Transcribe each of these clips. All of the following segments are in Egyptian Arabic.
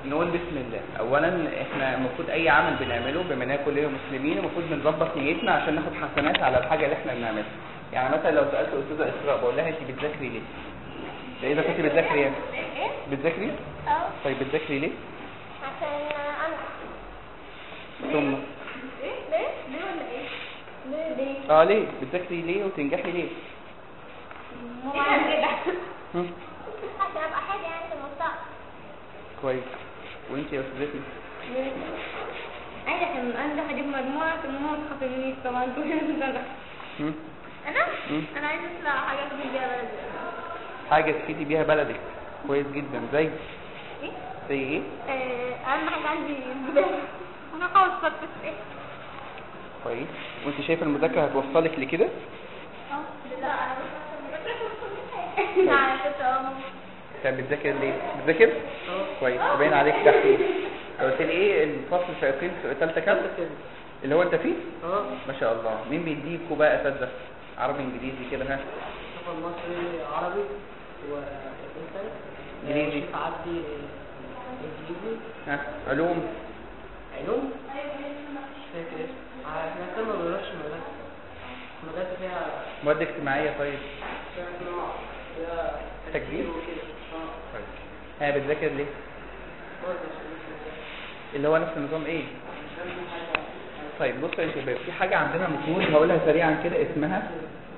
نقول بسم الله اولا احنا المفروض اي عمل بنعمله بما اننا كلنا مسلمين المفروض بنظبط نيتنا عشان ناخد حسنات على الحاجه اللي احنا بنعملها يعني مثلا لو سالت استاذه اسراء بقول لها انت بتذاكري ليه ده اذا كنت بتذاكري ايه ايه بتذاكري اه طيب بتذاكري ليه عشان انا ثم ايه ليه ليه ولا ايه ليه ليه اه ليه بتذاكري ليه وتنجحي ليه ايه كده هم؟ عشان ابقى حاجه يعني في المستقبل كويس وانت يا استاذتي عايزه عشان انجح اجيب مجموعه في المصحف الانجليزي طبعا كل الناس هم؟ انا مم. انا عايزه اطلع حاجه في بيها بلدي حاجه تفيدي بيها بلدك كويس جدا زي ايه زي ايه آه، اهم حاجه عندي البلاد انا خلاص بس ايه كويس وانت شايفه المذاكره هتوصلك لكده اه لا انا بس انا على فكره اه طب بتذاكر ليه بتذاكر كويس باين عليك دحيح قلت لي ايه الفصل الشياطين في ثالثه كام اللي هو انت فيه اه ما شاء الله مين بيديكوا بقى اساتذه عربي انجليزي كده ها شغل مصري عربي وانت إنجليزي. شيخ عبدي انجليزي ها علوم علوم مش فاكر اسمه ع- احنا كنا ما بنروحش المدرسة المدرسة فيها مواد اجتماعيه طيب فيها نوع فيها تكبير؟ وكده اه طيب ها بتذاكر ليه برضه مش- اللي هو نفس النظام ايه طيب بص يا شباب في حاجه عندنا المفروض هقولها سريعا كده اسمها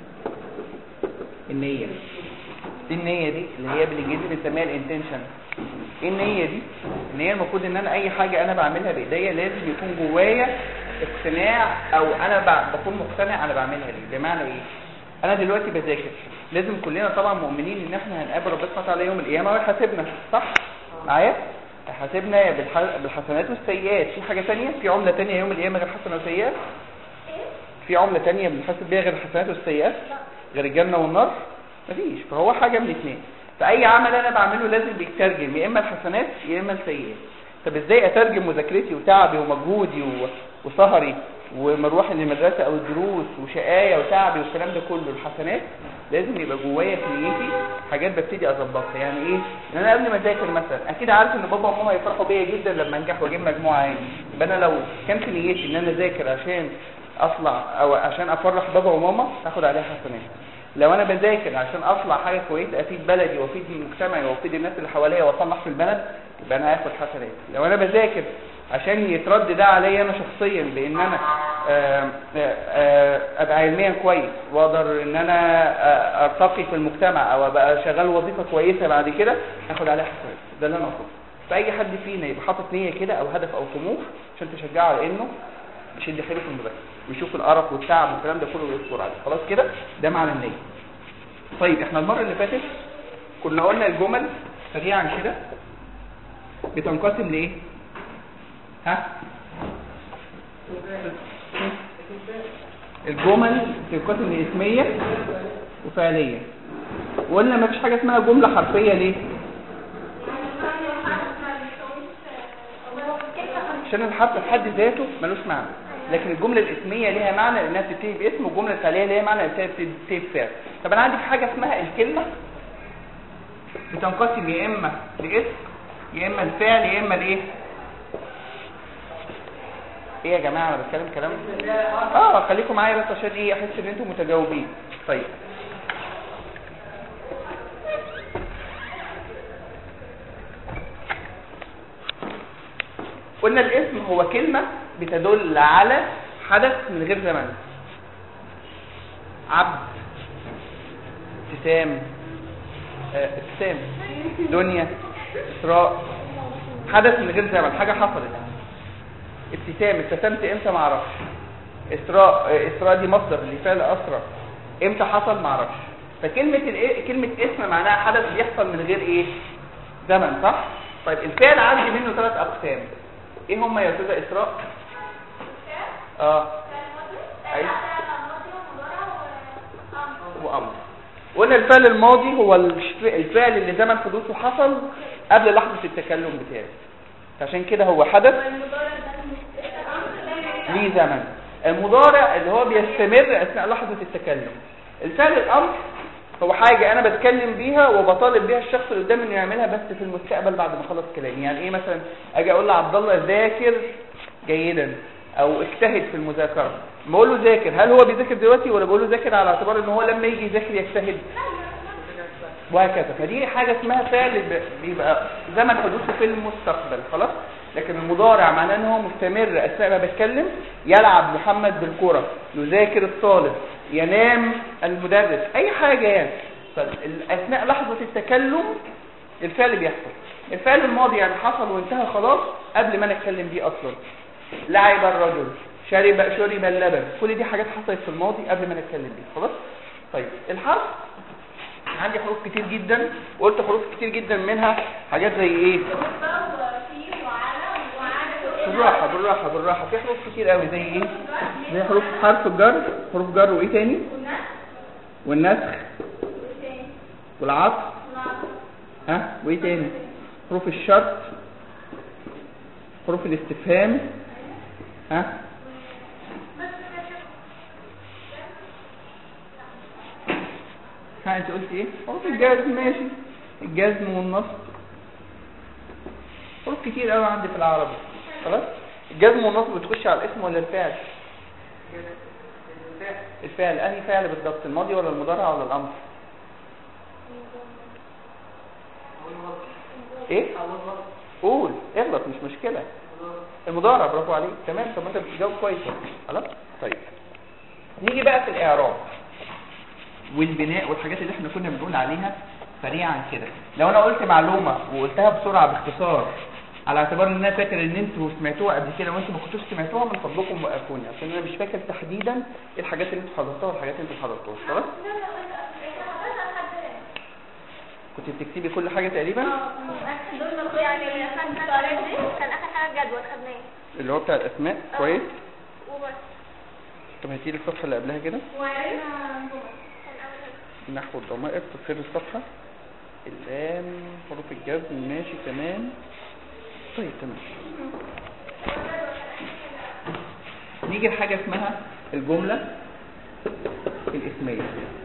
النيه دي النيه دي اللي هي بالانجليزي بنسميها الانتنشن ايه النيه دي ان هي المفروض ان انا اي حاجه انا بعملها بايديا لازم يكون جوايا اقتناع او انا ب- بكون مقتنع انا بعملها ليه بمعنى ايه انا دلوقتي بذاكر لازم كلنا طبعا مؤمنين ان احنا هنقابل ربنا سبحانه وتعالى يوم القيامه ويحاسبنا صح معايا هيحاسبنا بالح- بالحسنات والسيئات في حاجه ثانيه في عمله ثانيه يوم القيامه غير حسنه وسيئات في عمله ثانيه بنحاسب بيها غير الحسنات والسيئات غير الجنه والنار مفيش فهو حاجه من اثنين فاي عمل انا بعمله لازم بيترجم يا اما الحسنات يا اما السيئات طب ازاي اترجم مذاكرتي وتعبي ومجهودي و- وسهري ومروحي للمدرسه او الدروس وشقايه وتعبي والكلام ده كله الحسنات لازم يبقى جوايا في نيتي حاجات ببتدي اظبطها يعني ايه ان انا قبل ما اذاكر مثلا اكيد عارف ان بابا وماما يفرحوا بيا جدا لما انجح واجيب مجموعه عالي يبقى انا لو كان في نيتي ان انا اذاكر عشان اطلع او عشان افرح بابا وماما هاخد عليها حسنات لو انا بذاكر عشان اطلع حاجه كويسه افيد بلدي وافيد مجتمعي وافيد الناس اللي حواليا واصلح في البلد يبقى انا هاخد حسنات لو انا بذاكر عشان يترد ده عليا انا شخصيا بان انا آه، آه، آه، ابقى علميا كويس واقدر ان انا آه، ارتقي في المجتمع او ابقى شغال وظيفه كويسه بعد كده هاخد عليها حسنات ده اللي انا اقصده فاي حد فينا يبقى حاطط نيه كده او هدف او طموح عشان تشجعه على انه يشد حيله في المذاكره ويشوف القرف والتعب والكلام ده كله ويصبر عليه خلاص كده ده معنى النيه طيب احنا المره اللي فاتت كنا قلنا الجمل سريعا كده بتنقسم لايه ها الجمل بتنقسم لاسميه وفعليه وقلنا ما فيش حاجه اسمها جمله حرفيه ليه عشان الحرف في حد ذاته ملوش معنى لكن الجمله الاسميه ليها معنى لانها بتبتدي باسم والجمله الفعليه ليها معنى لانها بتبتدي بفعل طب انا عندي في حاجه اسمها الكلمه بتنقسم يا اما لاسم يا اما الفعل يا اما الايه ايه يا جماعه انا بتكلم كلام اه خليكم معايا بس عشان ايه احس ان انتم متجاوبين طيب قلنا الاسم هو كلمة بتدل على حدث من غير زمن عبد ابتسام آه، ابتسام دنيا اسراء حدث من غير زمن حاجة حصلت ابتسام ابتسمت امتى ما اعرفش اسراء آه، اسراء دي مصدر لفعل اسرى امتى حصل ما اعرفش فكلمة الإيه- كلمة اسم معناها حدث بيحصل من غير ايه زمن صح طيب الفعل عندي منه ثلاث اقسام ايه هم يا استاذه اسراء اه ايوه وامر قلنا الفعل الماضي هو الش- الفعل اللي زمن حدوثه حصل قبل لحظه التكلم بتاعي عشان كده هو حدث ليه زمن المضارع اللي هو بيستمر اثناء لحظه التكلم الفعل الامر هو حاجة انا بتكلم بيها وبطالب بيها الشخص اللي قدامي انه يعملها بس في المستقبل بعد ما اخلص كلامي يعني ايه مثلا اجي اقول لعبد الله ذاكر جيدا او اجتهد في المذاكرة بقول له ذاكر هل هو بيذاكر دلوقتي ولا بقول له ذاكر على اعتبار ان هو لما يجي يذاكر يجتهد وهكذا فدي حاجة اسمها فعل ب- بيبقى زمن حدوثه في المستقبل خلاص لكن المضارع معناه ان هو مستمر اثناء ما بتكلم يلعب محمد بالكرة يذاكر الطالب ينام المدرس اي حاجة يعني فاثناء لحظة التكلم الفعل بيحصل الفعل الماضي يعني حصل وانتهى خلاص قبل ما نتكلم بيه اصلا لعب الرجل شرب شرب اللبن كل دي حاجات حصلت في الماضي قبل ما نتكلم بيه خلاص طيب الحرف عندي حروف كتير جدا وقلت حروف كتير جدا منها حاجات زي ايه بالراحه بالراحه بالراحه في حروف كتير قوي زي ايه زي حروف حرف الجر حروف جر وايه تاني والنسخ والعطف ها وايه تاني حروف الشرط حروف الاستفهام ها ها انت قلت ايه حروف الجزم ماشي الجزم والنصب حروف كتير قوي عندي في العربي خلاص الجزم والنصب بتخش على الاسم ولا الفعل الفعل انهي فعل بالضبط الماضي ولا المضارع ولا الامر ايه قول اغلط مش مشكله المضارع برافو عليك تمام طب ما انت بتجاوب كويس أهو. خلاص طيب نيجي بقى في الاعراب والبناء والحاجات اللي احنا كنا بنقول عليها سريعا كده لو انا قلت معلومه وقلتها بسرعه باختصار على اعتبار ان انا فاكر ان انتوا سمعتوها قبل كده وانتوا ما كنتوش سمعتوها من فضلكم وقفوني عشان انا مش فاكر تحديدا ايه الحاجات اللي انتوا حضرتوها والحاجات اللي انتوا ما حضرتوهاش خلاص كنت بتكتبي كل حاجه تقريبا يعني خدنا الطريق دي كان اخر حاجه جدول خدناه اللي هو بتاع الاسماء كويس وبس طب هاتي لي الصفحه اللي قبلها كده وعرفنا نحو الضمائر تفسير الصفحه اللام حروف الجزم ماشي تمام طيب تمام نيجي لحاجه اسمها الجمله الاسميه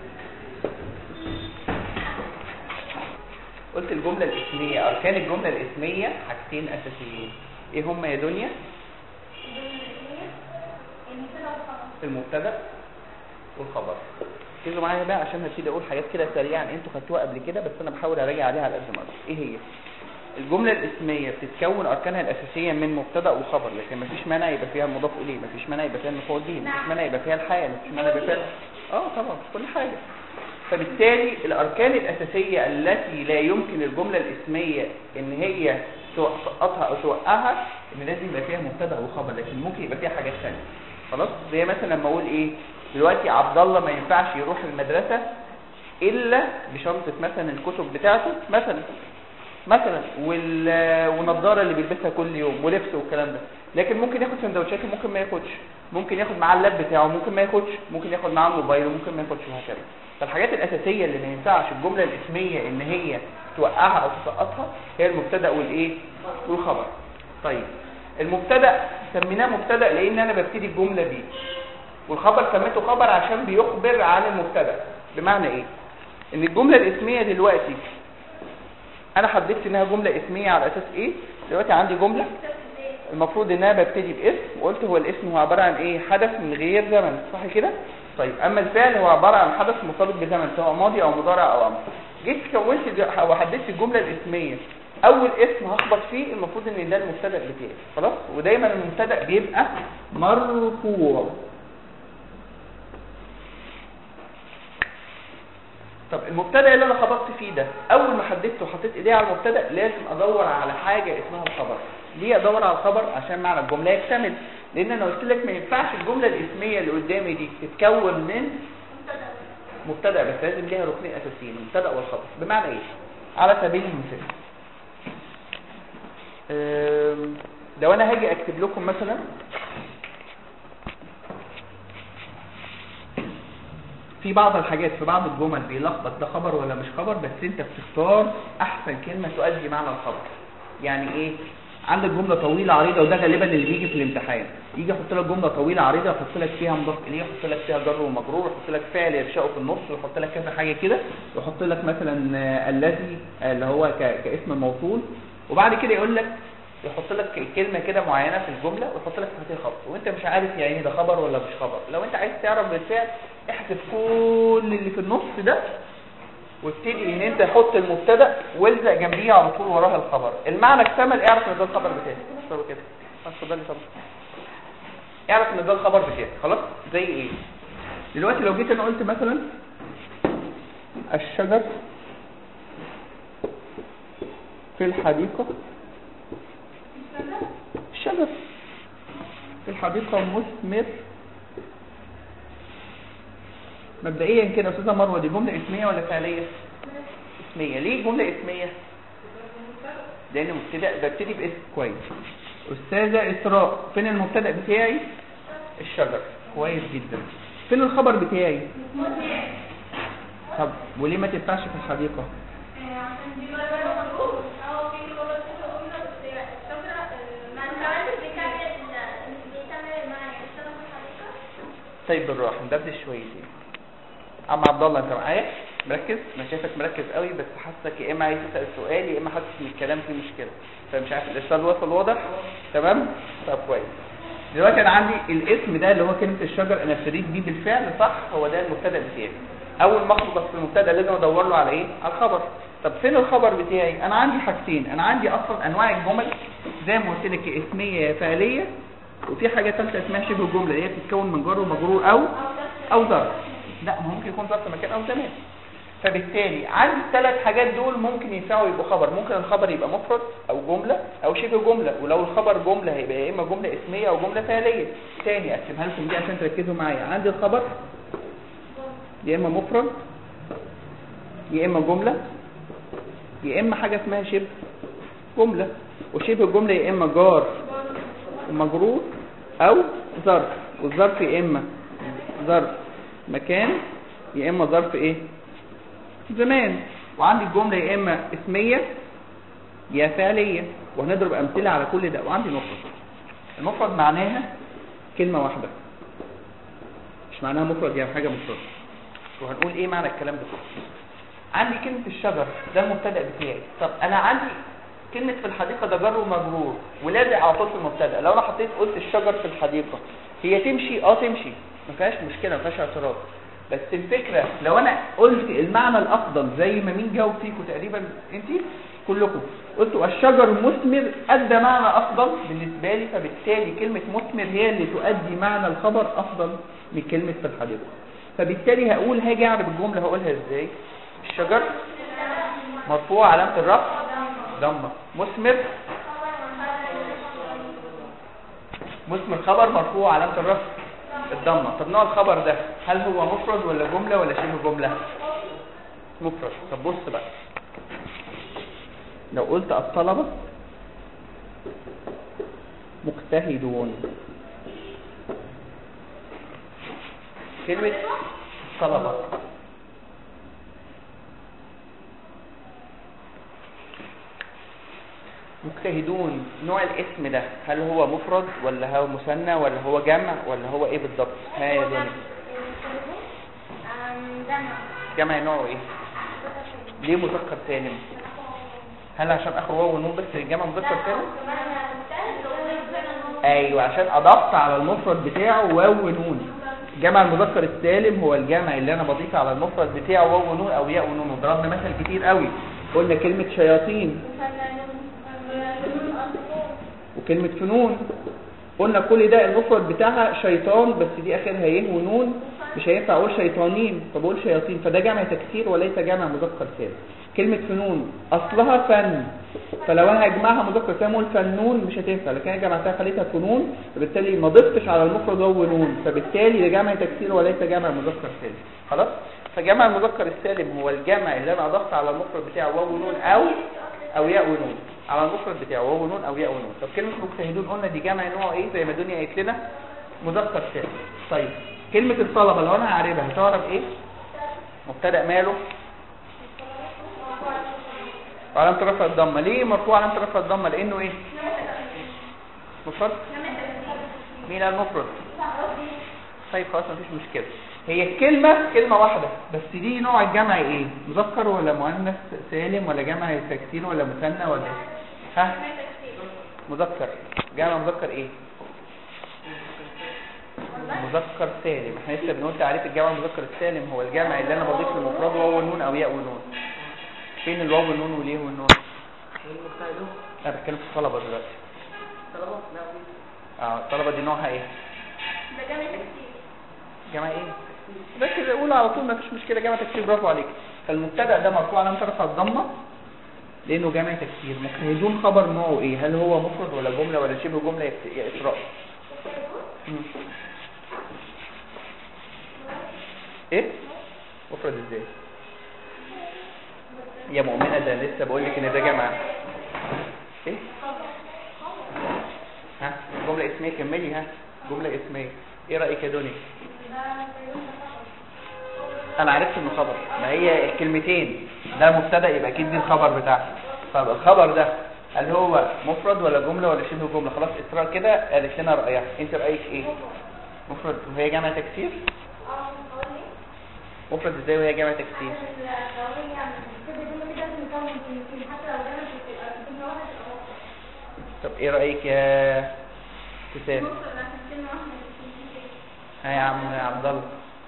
قلت الجمله الاسميه اركان الجمله الاسميه حاجتين اساسيين ايه هم يا دنيا المبتدا والخبر ركزوا معايا بقى عشان هبتدي اقول حاجات كده سريعا انتوا خدتوها قبل كده بس انا بحاول اراجع عليها على قد ما اقدر ايه هي الجمله الاسميه بتتكون اركانها الاساسيه من مبتدا وخبر لكن مفيش مانع يبقى فيها المضاف اليه مفيش مانع يبقى فيها المفعول به مفيش مانع يبقى فيها الحال مفيش مانع يبقى فيها اه طبعا كل حاجه فبالتالي الاركان الاساسيه التي لا يمكن الجمله الاسميه ان هي تسقطها او توقعها ان لازم يبقى فيها مبتدا وخبر لكن ممكن يبقى فيها حاجات ثانيه خلاص زي مثلا لما اقول ايه دلوقتي عبد الله ما ينفعش يروح المدرسه الا بشنطه مثلا الكتب بتاعته مثلا مثلا وال... والنضاره اللي بيلبسها كل يوم ولبسه والكلام ده لكن ممكن ياخد سندوتشات وممكن ما ياخدش ممكن ياخد معاه اللاب بتاعه ممكن ما ياخدش ممكن ياخد معاه الموبايل وممكن ما ياخدش وهكذا فالحاجات الاساسيه اللي ما ينفعش الجمله الاسميه ان هي توقعها او تسقطها هي المبتدا والايه والخبر طيب المبتدا سميناه مبتدا لان انا ببتدي الجمله بيه والخبر سميته خبر عشان بيخبر عن المبتدا بمعنى ايه ان الجمله الاسميه دلوقتي انا حددت انها جمله اسميه على اساس ايه دلوقتي عندي جمله المفروض ان انا ببتدي باسم وقلت هو الاسم هو عباره عن ايه حدث من غير زمن صح كده طيب اما الفعل هو عباره عن حدث مرتبط بزمن سواء ماضي او مضارع او امر جيت كونت ج- وحددت الجمله الاسميه اول اسم هخبط فيه المفروض ان ده المبتدا بتاعي خلاص ودايما المبتدا بيبقى مرفوع طب المبتدا اللي انا خبطت فيه ده اول ما حددته وحطيت ايدي على المبتدا لازم ادور على حاجه اسمها الخبر ليه ادور على الخبر عشان معنى الجمله يكتمل لان انا قلت لك ما ينفعش الجمله الاسميه اللي قدامي دي تتكون من مبتدا بس لازم ليها ركنين اساسيين المبتدا والخبر بمعنى ايه على سبيل المثال أم، لو انا هاجي اكتب لكم مثلا في بعض الحاجات في بعض الجمل بيلخبط ده خبر ولا مش خبر بس انت بتختار احسن كلمه تؤدي معنى الخبر يعني ايه عندك جمله طويله عريضه وده غالبا اللي بيجي في الامتحان يجي يحط لك جمله طويله عريضه يحط لك فيها مضاف اليه يحط لك فيها جر ومجرور يحط لك فعل يرشقه في النص ويحط لك كذا حاجه كده ويحط لك مثلا آه، الذي آه، اللي هو ك- كاسم موصول وبعد كده يقول لك يحط لك كلمه كده معينه في الجمله ويحط لك تحتها خبر وانت مش عارف يعني ده خبر ولا مش خبر لو انت عايز تعرف بالفعل احذف كل اللي في النص ده وابتدي ان انت تحط المبتدا والزق جنبيه على طول وراها الخبر المعنى اكتمل اعرف ان ده الخبر بتاعي اشتغلوا كده اتفضلي طبعا اعرف ان ده الخبر بتاعي خلاص زي ايه دلوقتي لو جيت انا قلت مثلا الشجر في الحديقه الشجر في الحديقه مثمر مبدئيا كده يا استاذه مروه دي جمله اسميه ولا فعليه اسميه ليه جمله اسميه لان مبتدا ببتدي باسم كويس استاذه اسراء فين المبتدا بتاعي الشجر كويس جدا فين الخبر بتاعي طب وليه ما تنفعش في الحديقه عشان دي بقى مجهول اه في جمله كده قلنا بس الشجره ما انت عارف بيكمل بيكمل المعنى الشجره في الحديقه طيب بالراحه ندردش شويتين عم عبد الله انت معايا مركز انا شايفك مركز قوي بس حاسك يا اما عايز تسال سؤال يا اما حاسس ان الكلام فيه مشكله فمش عارف الارسال وصل واضح تمام طب كويس دلوقتي انا عندي الاسم ده اللي هو كلمه الشجر انا ابتديت بيه بالفعل صح هو ده المبتدا بتاعي اول ما اخلص في المبتدا لازم ادور له على ايه على الخبر طب فين الخبر بتاعي انا عندي حاجتين انا عندي اصلا انواع الجمل زي ما قلت لك يا اسميه يا فعليه وفي حاجه ثالثه اسمها شبه الجمله اللي هي بتتكون من جر ومجرور او او ظرف لا ما هو ممكن يكون ظرف مكان او زمان فبالتالي عندي الثلاث حاجات دول ممكن ينفعوا يبقوا خبر ممكن الخبر يبقى مفرد او جمله او شبه جمله ولو الخبر جمله هيبقى يا اما جمله اسميه او جمله فعليه تاني اقسمها لكم دي عشان تركزوا معايا عندي الخبر يا اما مفرد يا اما جمله يا اما حاجه اسمها شبه جمله وشبه الجمله يا اما جار ومجرور او ظرف والظرف يا اما ظرف مكان يا اما ظرف ايه زمان وعندي الجمله يا اما اسميه يا فعليه وهنضرب امثله على كل ده وعندي مفرد المفرد معناها كلمه واحده مش معناها مفرد يعني حاجه مفرده وهنقول ايه معنى الكلام ده كله عندي كلمه الشجر ده المبتدا بتاعي طب انا عندي كلمه في الحديقه ده جر ومجرور ولازق على طول في المبتدا لو انا حطيت قلت الشجر في الحديقه هي تمشي اه تمشي ما فيهاش مشكله ما فيهاش اعتراض بس الفكره لو انا قلت المعنى الافضل زي ما مين جاوب فيكم تقريبا انت كلكم قلتوا الشجر مثمر ادى معنى افضل بالنسبه لي فبالتالي كلمه مثمر هي اللي تؤدي معنى الخبر افضل من كلمه في الحديقه فبالتالي هقول هاجي اعرف الجمله هقولها ازاي الشجر مرفوع علامه الرفع ضمه مثمر مثمر خبر مرفوع علامه الرفع الضمه طب نوع الخبر ده هل هو مفرد ولا جمله ولا شبه جمله مفرد طب بص بقى لو قلت الطلبه مجتهدون كلمه الطلبه مجتهدون نوع الاسم ده هل هو مفرد ولا هو مثنى ولا هو جمع ولا هو ايه بالضبط ها يا دنيا جمع جمع نوعه ايه ليه مذكر سالم هل عشان اخر واو ونون بس الجمع مذكر سالم ايوه عشان اضفت على المفرد بتاعه واو ونون جمع المذكر السالم هو الجمع اللي انا بضيف على المفرد بتاعه واو ونون او ياء ونون وضربنا مثل كتير قوي قلنا كلمه شياطين وكلمة فنون قلنا كل ده المفرد بتاعها شيطان بس دي اخرها يه ونون مش هينفع اقول شيطانين فبقول شياطين فده جمع تكسير وليس جمع مذكر سالم كلمة فنون اصلها فن فلو انا هجمعها مذكر سالم اقول فنون مش هتنفع لكن انا جمعتها خليتها فنون فبالتالي ما ضفتش على المفرد واو ونون فبالتالي ده جمع تكسير وليس جمع مذكر سالم خلاص فجمع المذكر السالم هو الجمع اللي انا اضفت على المفرد بتاعه واو ونون او او ياء ونون على المفرد بتاعه واو ونون او ياء ونون طب كلمه مجتهدون قلنا دي جمع نوعه ايه زي ما الدنيا قالت لنا مذكر سالم طيب كلمه الطلبه لو انا هعربها هتعرف ايه مبتدا ماله وعلامه رفع الضمه ليه مرفوع علامه رفع الضمه لانه ايه مفرد مين قال مفرد طيب خلاص مفيش مشكله هي الكلمه كلمه واحده بس دي نوع الجمع ايه مذكر ولا مؤنث سالم ولا جمع تكسير ولا مثنى ولا ايه ها مذكر جمع مذكر ايه مذكر سالم احنا لسه بنقول تعريف الجمع المذكر السالم هو الجمع اللي انا بضيف للمفرد واو والنون او ياء والنون فين الواو والنون واليه والنون المجتهدون انا بتكلم في الطلبه دلوقتي طلبة لا في اه الطلبه دي نوعها ايه ده جامد كتير جمع ايه بس كده قول على طول مفيش مشكله جمع تكسير برافو عليك فالمبتدا ده مرفوع علامه رفع الضمه لانه جمع تكسير مجتهدون خبر نوعه ايه هل هو مفرد ولا جمله ولا شبه جمله يا يا اسراء مم. ايه مفرد ازاي يا مؤمنه ده لسه بقول لك ان ده جمع ايه ها جمله اسميه كملي ها جمله اسميه ايه رايك يا دنيا انا عرفت انه خبر ما هي الكلمتين ده مبتدا يبقى اكيد دي الخبر بتاعها طب الخبر ده هل هو مفرد ولا جمله ولا شبه جمله خلاص اسراء كده قالت لنا رايها انت رايك ايه مفرد وهي جمع تكسير مفرد ازاي وهي جمع تكسير طب ايه رايك يا حسام ها يا عم عبد الله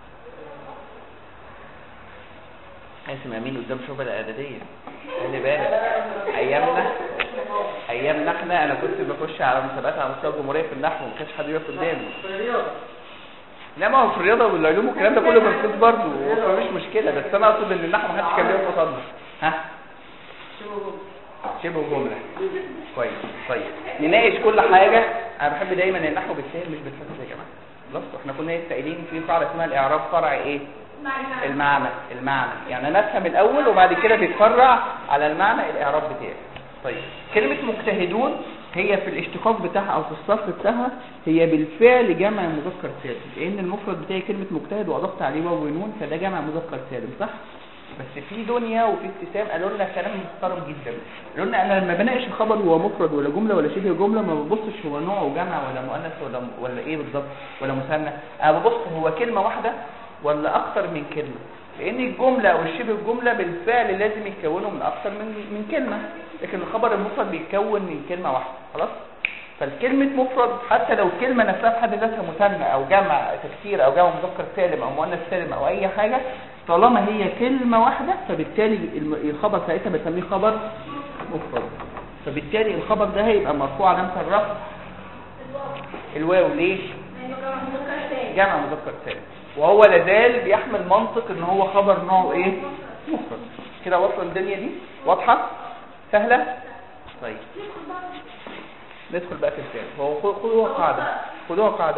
قاسم امين قدام شعبة الاعداديه خلي بالك ايامنا ايامنا احنا انا كنت بخش على مسابقات على مستوى الجمهوريه في النحو وما كانش حد يقف قدامي في الرياضة لا ما هو في الرياضه والعلوم والكلام ده كله مركز برضه مفيش مشكله بس انا اقصد ان النحو ما حدش كان بيقف قصادنا ها شبه جملة. شبه جمله كويس طيب نناقش كل حاجه انا بحب دايما النحو بالسهل مش بالفلسفه يا جماعه خلاص احنا كنا لسه قايلين في قاعده اسمها الاعراب فرع ايه المعنى المعنى يعني انا افهم الاول وبعد كده بيتفرع على المعنى الاعراب بتاعي طيب كلمه مجتهدون هي في الاشتقاق بتاعها او في الصرف بتاعها هي بالفعل جمع مذكر سالم لان المفرد بتاعي كلمه مجتهد واضفت عليه واو ونون فده جمع مذكر سالم صح بس في دنيا وفي ابتسام قالوا لنا كلام محترم جدا قالوا لنا انا لما بناقش الخبر هو مفرد ولا جمله ولا شبه جمله ما ببصش هو نوعه جمع ولا مؤنث ولا ولا ايه بالظبط ولا مثنى انا ببص هو كلمه واحده ولا اكتر من كلمه لان الجمله او الشبه الجمله بالفعل لازم يتكونوا من اكتر من من كلمه لكن الخبر المفرد بيتكون من كلمه واحده خلاص فالكلمة مفرد حتى لو الكلمة نفسها في حد ذاتها مثنى أو جمع تكسير أو جمع مذكر سالم أو مؤنث سالم أو أي حاجة طالما هي كلمة واحدة فبالتالي الم- الخبر ساعتها بسميه خبر مفرد فبالتالي الخبر ده هيبقى مرفوع علامة الرفع الواو ليه؟ جمع مذكر سالم وهو لازال بيحمل منطق ان هو خبر نوعه ايه مفرد كده واصله الدنيا دي واضحه سهله طيب ندخل بقى في الثاني هو خ- خدوها قاعده خدوها قاعده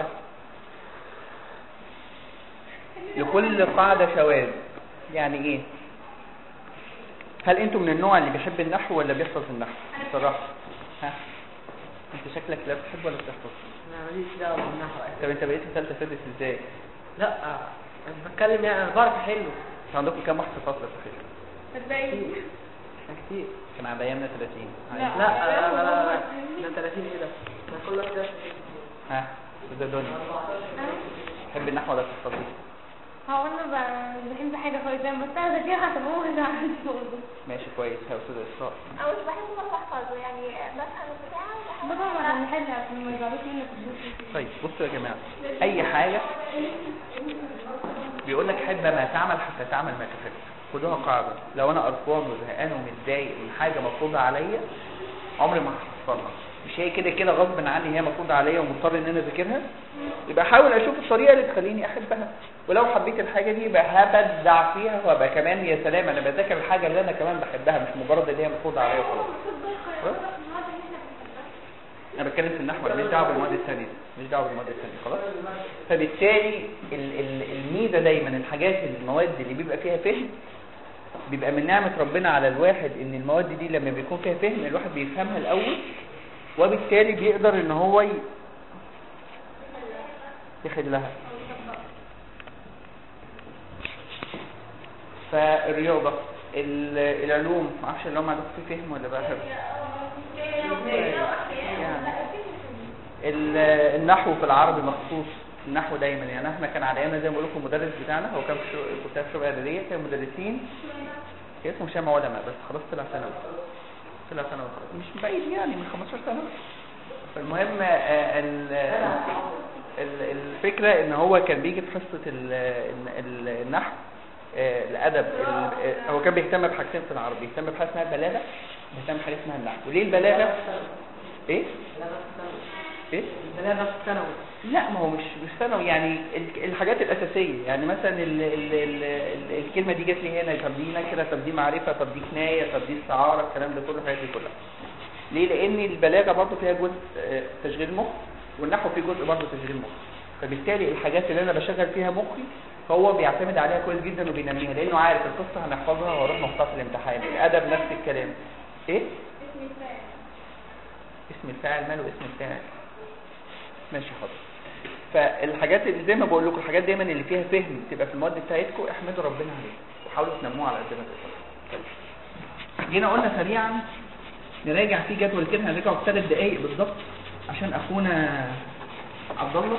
لكل قاعده شواذ يعني ايه هل انتم من النوع اللي بيحب النحو ولا بيحفظ النحو بصراحه ها انت شكلك لا بتحب ولا بتحفظ انا ماليش دعوة بالنحو طب انت بقيت في ثالثه سادس ازاي لا انا بتكلم يعني انا بعرف احله انتوا عندكم كام واحد في فصل في فكره أنا كتير كان على ايامنا 30 لا لا لا لا لا انا 30 كده انا كل واحد درس ها ده دنيا تحب النحو ولا تحفظه هو انا ب- بحب حاجه خالص انا بستخدم فيها هتبوظ عندي برضه ماشي كويس يا استاذ اسراء انا مش بحب بس احفظه يعني بفهم البتاع بابا ما بنحلها عشان ما يزعلوش مني في الدروس طيب بصوا يا جماعه اي حاجه بيقول لك حب ما تعمل حتى تعمل ما تحب خدوها قاعده لو انا قرفان وزهقان ومتضايق من حاجه مفروضه عليا عمري ما هحفظها مش هي كده كده غصب عني هي مفروضه عليا ومضطر ان انا اذاكرها يبقى احاول اشوف الطريقه اللي تخليني احبها ولو حبيت الحاجه دي يبقى هبدع فيها وابقى كمان يا سلام انا بذاكر الحاجه اللي انا كمان بحبها مش مجرد اللي هي مفروضه عليا وخلاص خلاص؟ انا بتكلم في النحو ماليش دعوه بالمواد الثانيه ماليش دعوه بالمواد الثانيه خلاص فبالتالي ال ال الميزه دايما الحاجات المواد اللي بيبقى فيها فهم بيبقى من نعمه ربنا على الواحد ان المواد دي لما بيكون فيها فهم الواحد بيفهمها الاول وبالتالي بيقدر ان هو ي- يحلها فالرياضه ال- العلوم معرفش اللي هم عندكم فيه فهم ولا بقى يعني ال- النحو في العربي مخصوص النحو دايما يعني احنا كان على ايامنا زي ما بقول لكم المدرس بتاعنا هو كان في شو... كنت في شغل اعداديه كان مدرسين كان اسمه هشام علماء بس خلاص طلع ثانوي طلع ثانوي خلاص مش بعيد يعني من 15 سنه فالمهم آه، ال- ال- الفكره ان هو كان بيجي في حصه ال- ال- النحو آه، الادب ال- آه، هو كان بيهتم بحاجتين في العربي بيهتم بحاجه اسمها البلاغه بيهتم بحاجه اسمها النحو وليه البلاغه ايه ايه البلاغة في الثانوي لا ما هو مش مش ثانوي يعني ال- الحاجات الاساسيه يعني مثلا ال ال ال ال الكلمه دي جت لي هنا طب دي نكره طب دي معرفه طب دي كنايه طب دي استعاره الكلام ده كله الحاجات دي كلها ليه لان البلاغه برضه فيها جزء آه، تشغيل مخ والنحو فيه جزء برضه تشغيل مخ فبالتالي الحاجات اللي انا بشغل فيها مخي هو بيعتمد عليها كويس جدا وبينميها لانه عارف القصه هنحفظها واروح نحطها في الامتحان الادب نفس الكلام ايه اسم الفاعل ماله اسم الفاعل ماشي حاضر فالحاجات اللي زي ما بقول لكم الحاجات دايما اللي فيها فهم تبقى في المواد بتاعتكم احمدوا ربنا عليها وحاولوا تنموها على قد ما تقدروا طيب. جينا قلنا سريعا نراجع في جدول كده هنرجعه في ثلاث دقائق بالظبط عشان اخونا عبد الله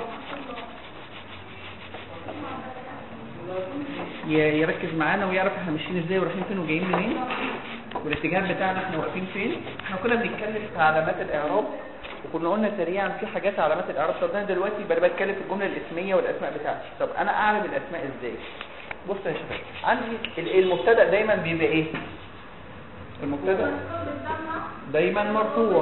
ي- يركز معانا ويعرف احنا ماشيين ازاي ورايحين فين وجايين منين والاتجاه بتاعنا احنا واقفين فين احنا كنا بنتكلم في علامات الاعراب وكنا قلنا سريعا في حاجات علامات الاعراب طب انا دلوقتي بقى بتكلم في الجمله الاسميه والاسماء بتاعتي طب انا اعلم الاسماء ازاي بص يا شباب عندي ال- المبتدا دايما بيبقى ايه المبتدا دايما مرفوع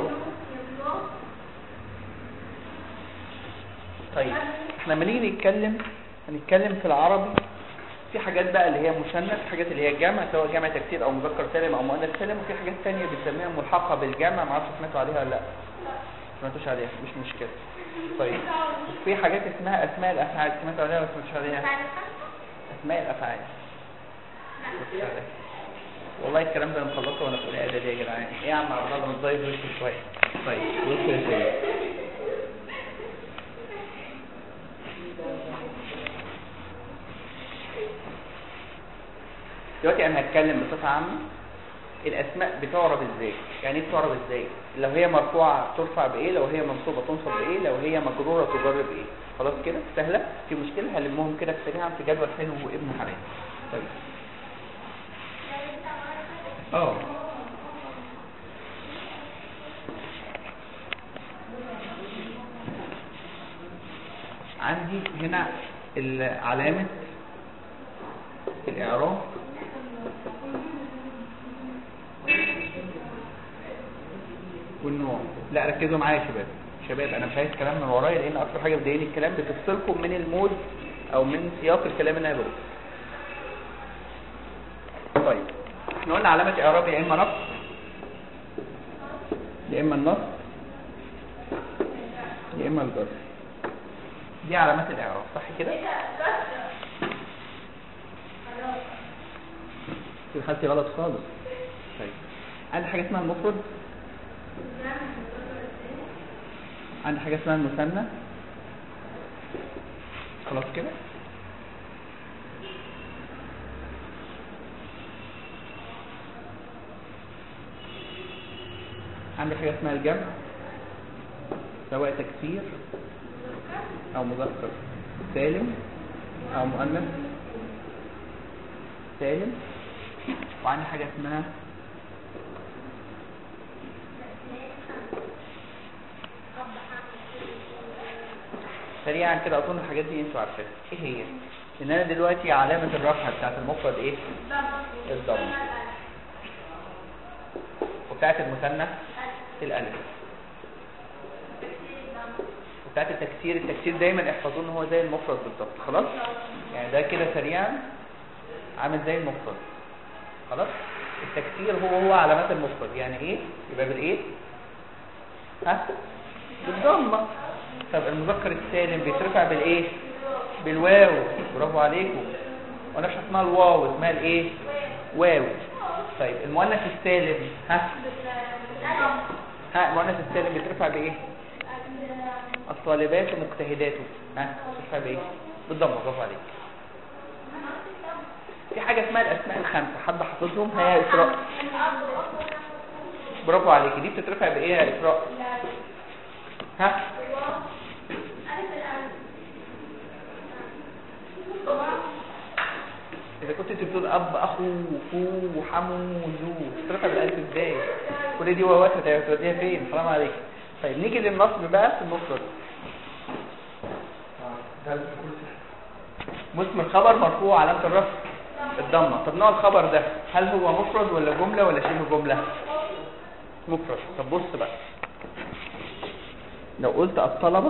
طيب احنا لما نيجي نتكلم هنتكلم في العربي في حاجات بقى اللي هي مثنى في حاجات اللي هي الجمع سواء جمع تكسير او مذكر سالم او مؤنث سالم وفي حاجات تانية بنسميها ملحقه بالجمع ما اعرفش سمعتوا عليها ولا لا ما سمعتوش عليها مش مشكله طيب في حاجات اسمها اسماء الافعال سمعتوا عليها ولا ما سمعتوش عليها اسماء الافعال بص عليها. والله الكلام ده انا مخلصه وانا في اولى اعدادي يا جدعان ايه يا عم عبد الله متضايق وشي شويه طيب بص يا سيدي دلوقتي انا هتكلم بصفه عامه الاسماء بتعرب ازاي يعني ايه بتعرب ازاي لو هي مرفوعه ترفع بايه لو هي منصوبه تنصب بايه لو هي مجروره تجر بايه خلاص كده سهله في مشكله هلمهم كده سريعا في جدول حلو وابن حلال طيب اه عندي هنا ال- علامة الإعراب والنوع لا ركزوا معايا يا شباب شباب انا مش عايز كلام من ورايا لان اكتر حاجه بتضايقني الكلام بتفصلكم من المود او من سياق الكلام اللي انا بقوله طيب احنا قلنا علامه اعراب يا اما نصب يا اما النصب يا اما الجر دي علامات الاعراب صح كده في حالتي غلط خالص طيب عندي حاجه اسمها المفرد عندي حاجه اسمها المثنى خلاص كده عندي حاجه اسمها الجمع سواء تكسير او مذكر سالم او مؤنث سالم وعندي حاجه اسمها سريعا كده اظن الحاجات دي انتوا عارفينها ايه هي ان انا دلوقتي علامه الرفع بتاعت المفرد ايه الضم وبتاعت المثنى الالف وبتاعت التكسير التكسير دايما احفظوه ان هو زي المفرد بالظبط خلاص يعني ده كده سريعا عامل زي المفرد خلاص التكسير هو هو علامات المفرد يعني ايه يبقى بالايه ها بالضمه طب المذكر السالم بيترفع بالايه بالواو برافو عليكم ونفس اسمها الواو اسمها الايه واو طيب المؤنث السالم ها ها المؤنث السالم بيترفع بايه الطالبات ومجتهدات ها بيترفع بايه بالضمه برافو عليك في حاجه اسمها الاسماء الخمسه حد حافظهم هي اسراء برافو عليكي دي بتترفع بايه يا اسراء ها اذا كنت انت بتقول اب اخو فو وحمو وزو تفرقها بالالف ازاي كل دي واوات هتوديها فين حرام عليك طيب نيجي للنصب بقى في المفرد مسم الخبر مرفوع علامة الرفع الضمة طب نوع الخبر ده هل هو مفرد ولا جملة ولا شبه جملة مفرد طب بص بقى لو قلت الطلبة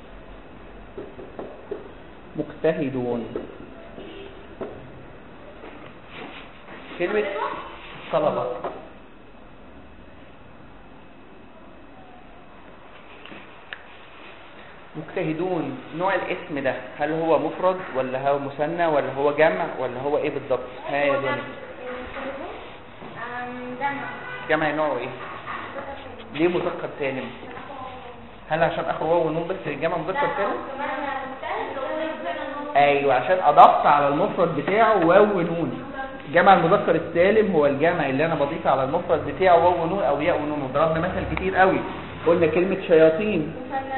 مجتهدون كلمة طلبة مجتهدون نوع الاسم ده هل هو مفرد ولا هو مثنى ولا هو جمع ولا هو ايه بالضبط ها يا دنيا جمع نوعه ايه ليه مذكر سالم هل عشان اخر واو ونون بس الجمع مذكر سالم ايوه عشان اضفت على المفرد بتاعه واو ونون جمع المذكر السالم هو الجمع اللي انا بضيف على المفرد بتاعه واو ونون او ياء ونون وضربنا مثل كتير قوي قلنا كلمة شياطين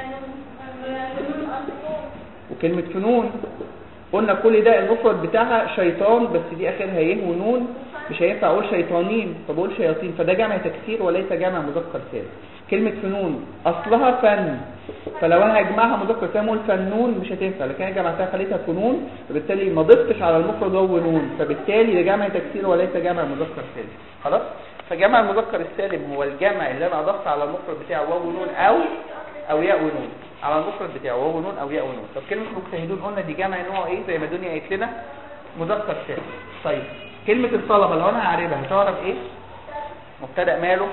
وكلمة فنون قلنا كل ده المفرد بتاعها شيطان بس دي اخرها يه ونون مش هينفع اقول شيطانين فبقول شياطين فده جمع تكسير وليس جمع مذكر سالم كلمة فنون اصلها فن فلو انا هجمعها مذكر سالم اقول فنون مش هتنفع لكن انا جمعتها خليتها فنون فبالتالي ما ضفتش على المفرد واو ونون فبالتالي ده جمع تكسير وليس جمع مذكر سالم خلاص فجمع المذكر السالم هو الجمع اللي انا اضفت على المفرد بتاعه واو ونون او او ياء ونون على المفرد بتاعه واو ونون او ياء ونون طب كلمه مجتهدون قلنا دي جمع نوع ايه زي ما الدنيا قالت لنا مذكر سالم طيب كلمه الطلبه لو انا هعربها هتعرف ايه مبتدا ماله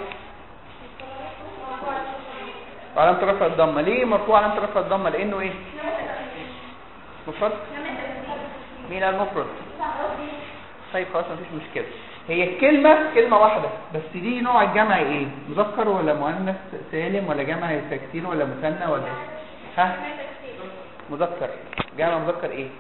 علامه رفع الضمه ليه مرفوع علامه رفع الضمه لانه ايه مفرد مين قال مفرد طيب خلاص مفيش مشكله هي الكلمة كلمة واحدة بس دي نوع الجمع ايه مذكر ولا مؤنث سالم ولا جمع تكسير ولا مثنى ولا ايه ها مذكر جمع مذكر ايه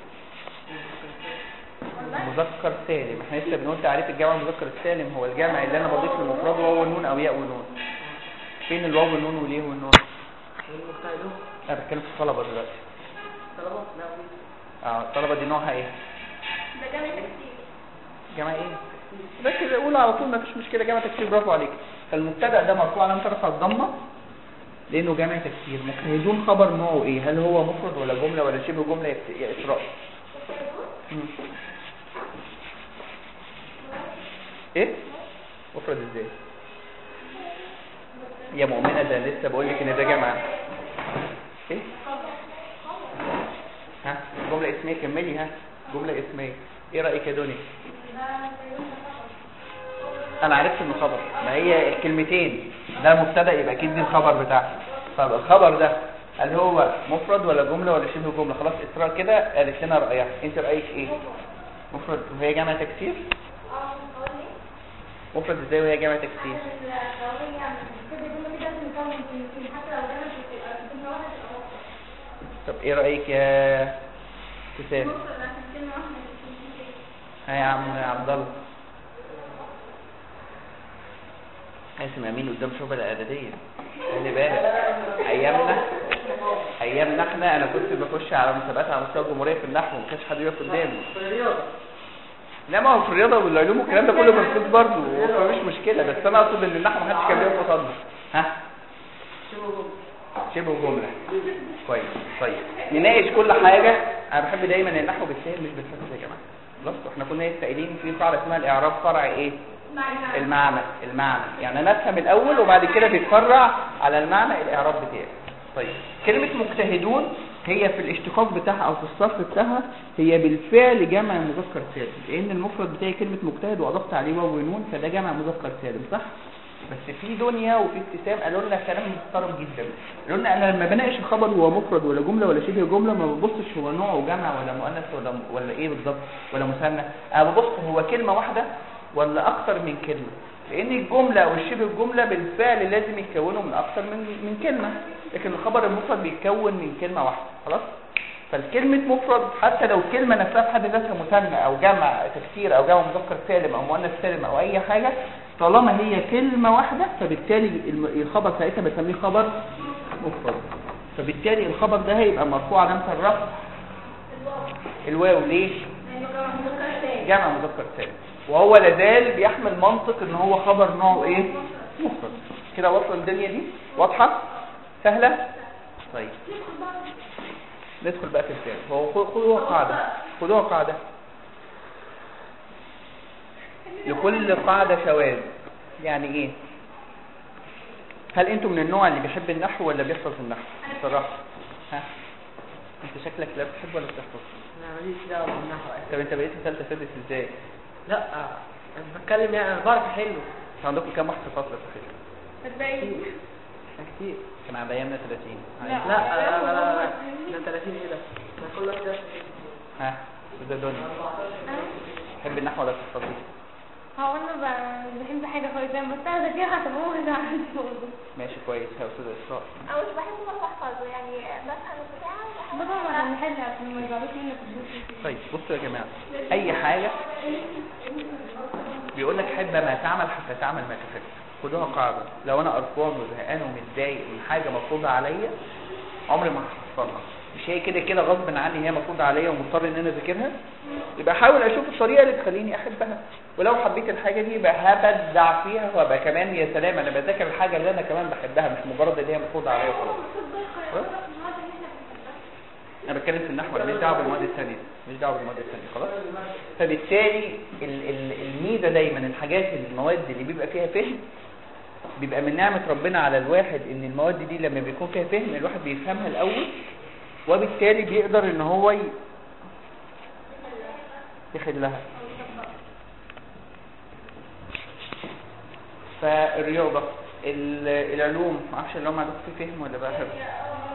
مذكر سالم احنا لسه بنقول تعريف الجمع المذكر السالم هو الجمع اللي انا بضيف للمفرد واو والنون او ياء ونون فين الواو والنون واليه والنون المجتهدون انا بتكلم في الطلبة دلوقتي طلبة لا اه الطلبة دي نوعها ايه ده جامد كتير جمع ايه بس كده قول على طول مفيش مشكله جمع تكسير برافو عليك فالمبتدا ده مرفوع علامه رفع الضمه لانه جمع تكسير مجتهدون خبر نوعه ايه هل هو مفرد ولا جمله ولا شبه جمله يا يا اسراء مم. ايه مفرد ازاي يا مؤمنه ده لسه بقول لك ان ده جمع ايه ها جمله اسميه كملي ها جمله اسميه ايه رايك يا دنيا انا عرفت انه خبر ما هي الكلمتين ده مبتدا يبقى اكيد دي الخبر بتاعها طب الخبر ده هل هو مفرد ولا جمله ولا شبه جمله خلاص اسراء كده قالت لنا رايها انت رايك ايه مفرد وهي جمع تكسير مفرد ازاي وهي جمع تكسير طب ايه رايك يا ابتسام ها يا عم عبد الله قاسم امين قدام شعبة الاعداديه خلي بالك ايامنا ايامنا احنا انا كنت بخش على مسابقات على مستوى الجمهوريه في النحو ما كانش حد يقف قدامي في الرياضة لا ما هو في الرياضه والعلوم والكلام ده كله مرفوض برضه مفيش مشكله بس انا اقصد ان النحو ما حدش كان بيقف قصادنا ها شبه جملة شبه جمله كويس طيب نناقش كل حاجه انا بحب دايما النحو بالسهل مش بالفلسفه يا جماعه خلاص احنا كنا لسه قايلين في قاعده اسمها الاعراب فرع ايه المعنى المعنى يعني انا افهم الاول وبعد كده بيتفرع على المعنى الاعراب بتاعي طيب كلمه مجتهدون هي في الاشتقاق بتاعها او في الصرف بتاعها هي بالفعل جمع مذكر سالم لان المفرد بتاعي كلمه مجتهد واضفت عليه واو ونون فده جمع مذكر سالم صح بس في دنيا وفي ابتسام قالوا لنا كلام محترم جدا قالوا لنا انا لما بناقش الخبر هو مفرد ولا جمله ولا شبه جمله ما ببصش هو نوعه جمع ولا مؤنث ولا ولا ايه بالظبط ولا مثنى انا ببص هو كلمه واحده ولا اكتر من كلمه لان الجمله او الشبه الجمله بالفعل لازم يتكونوا من اكتر من من كلمه لكن الخبر المفرد بيتكون من كلمه واحده خلاص فالكلمة مفرد حتى لو الكلمة نفسها في حد ذاتها مثنى أو جمع تفسير أو جمع مذكر سالم أو مؤنث سالم أو أي حاجة طالما هي كلمة واحدة فبالتالي الم- الخبر ساعتها بسميه خبر مفرد فبالتالي الخبر ده هيبقى مرفوع علامة الرفع الواو ليه؟ جمع مذكر سالم وهو لازال بيحمل منطق ان هو خبر نوعه ايه مفرد كده واصله الدنيا دي واضحه سهله طيب ندخل بقى في الفعل هو خ- خدوها قاعده خدوها قاعده لكل قاعده شواذ يعني ايه هل انتوا من النوع اللي بيحب النحو ولا بيحفظ النحو بصراحه ها انت شكلك لا بتحب ولا بتحفظ انا ماليش دعوه بالنحو طب انت بقيت في ثالثه سادس ازاي لا انا بتكلم يعني انا بعرف احله انتوا عندكم كام واحد في فصل تخيل أربعين كتير كان على ايامنا 30 لا. لا لا لا لا لا ده 30 كده ده كل واحد ده ها ده دنيا تحب النحو ولا بتحفظه هو انا ب- بحب حاجه خالص انا بس انا ذاكرها طب هو ده عندي برضه ماشي كويس يا استاذ اسراء انا مش بحب بس احفظه يعني بفهم البتاع بفهم عشان نحل عشان ما يزعلوش منك الدروس طيب بصوا يا جماعه اي حاجه بيقول لك حب ما تعمل حتى تعمل ما تحب خدوها قاعده لو انا قرفان وزهقان ومتضايق من حاجه مفروضه عليا عمري ما هحصلها مش هي كده كده غصب عني هي مفروضه عليا ومضطر ان انا اذاكرها يبقى احاول اشوف الطريقه اللي تخليني احبها ولو حبيت الحاجه دي يبقى هبدع فيها وابقى كمان يا سلام انا بذاكر الحاجه اللي انا كمان بحبها مش مجرد اللي هي مفروضه عليا وخلاص خلاص؟ انا بتكلم في النحو انا مش دعوه بالمواد الثانيه مش دعوه بالمواد الثانيه خلاص فبالتالي ال- ال- الميزه دايما الحاجات المواد اللي بيبقى فيها فهم بيبقى من نعمه ربنا على الواحد ان المواد دي لما بيكون فيها فهم الواحد بيفهمها الاول وبالتالي بيقدر ان هو ي- يحلها فالرياضه ال- العلوم معرفش اللي هم عندكم فيه فهم ولا بقى حفظ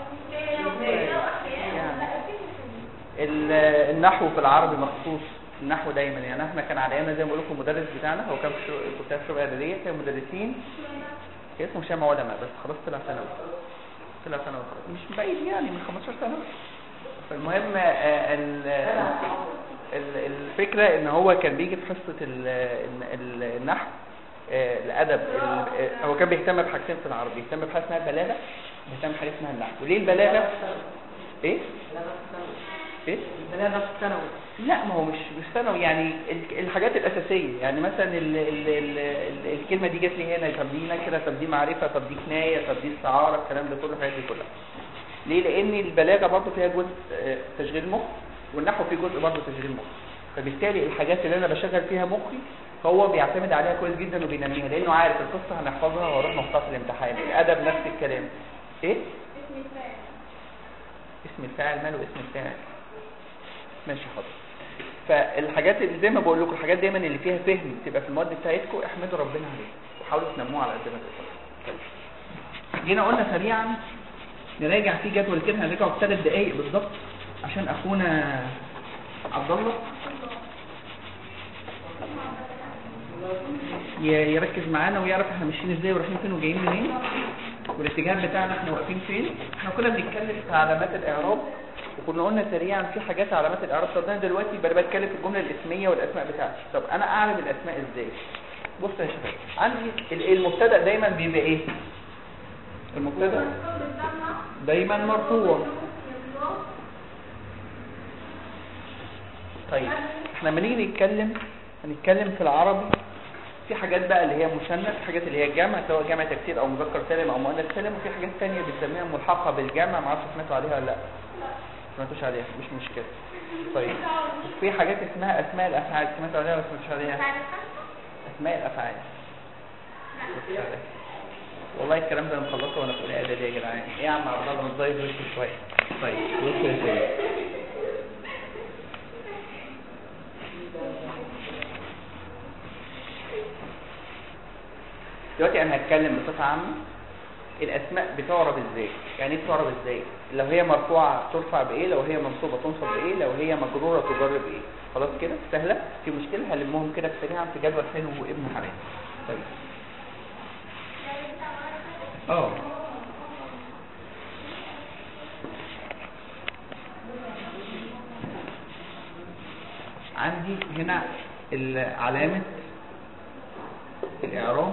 يعني ال- النحو في العربي مخصوص النحو دايما يعني احنا كان على ايامنا زي ما بقول لكم المدرس بتاعنا هو كان في شو- كنت في شبه اعداديه كان مدرسين كان اسمه شامع علماء بس خلاص طلع ثانوي طلع ثانوي خلاص. مش بعيد يعني من 15 سنه فالمهم آه، ال- ال- الفكره ان هو كان بيجي في حصه ال- ال- النحو آه، الادب ال- آه، هو كان بيهتم بحاجتين في العربي بيهتم بحاجه اسمها البلاغه بيهتم بحاجه اسمها النحو ليه البلاغه ايه ايه البلاغه في الثانوي لا ما هو مش مش ثانوي يعني ال- الحاجات الاساسيه يعني مثلا ال ال ال ال الكلمه دي جت لي هنا طب دي نكره طب دي معرفه طب دي كنايه طب دي استعاره الكلام ده كله الحاجات دي كلها ليه لان البلاغه برضه فيها جزء آه، تشغيل مخ والنحو فيه جزء برضه تشغيل مخ فبالتالي الحاجات اللي انا بشغل فيها مخي هو بيعتمد عليها كويس جدا وبينميها لانه عارف القصه هنحفظها وهروح نحطها في الامتحان الادب نفس الكلام ايه اسم الفاعل ماله اسم الفاعل ماشي حاضر فالحاجات اللي زي ما بقول لكم الحاجات دايما اللي فيها فهم تبقى في المواد بتاعتكم احمدوا ربنا عليها وحاولوا تنموها على قد ما تقدروا طيب. جينا قلنا سريعا نراجع في جدول كده هنراجعه في ثلاث دقائق بالظبط عشان اخونا عبد الله ي- يركز معانا ويعرف احنا ماشيين ازاي ورايحين فين وجايين منين والاتجاه بتاعنا احنا واقفين فين احنا كنا بنتكلم في علامات الاعراب وكنا قلنا سريعا في حاجات علامات الاعراب طب انا دلوقتي بقى بتكلم في الجمله الاسميه والاسماء بتاعتي طب انا اعرف الاسماء ازاي بص يا شباب عندي ال- المبتدا دايما بيبقى ايه المبتدا دايما مرفوع طيب احنا لما نيجي نتكلم هنتكلم في العربي في حاجات بقى اللي هي مثنى في حاجات اللي هي جمع سواء جمع تكسير او مذكر سالم او مؤنث سالم وفي حاجات تانية بنسميها ملحقه بالجمع ما اعرفش سمعتوا عليها ولا لا سمعتوش عليها مش مشكله طيب في حاجات اسمها اسماء الافعال سمعتوا عليها ولا سمعتوش عليها اسماء الافعال والله الكلام ده مخلصه وانا في اولى اعدادي يا جدعان ايه يا عم عبد الله ما تزايد وشي شويه طيب بص يا سيدي دلوقتي انا هتكلم بصفه عامه الاسماء بتعرب ازاي يعني ايه بتعرب ازاي لو هي مرفوعه ترفع بايه لو هي منصوبه تنصب بايه لو هي مجروره تجر بايه خلاص كده سهله في مشكله هلمهم كده سريعا في جدول حلو وابن حلال طيب اه عندي هنا ال- علامة الإعراب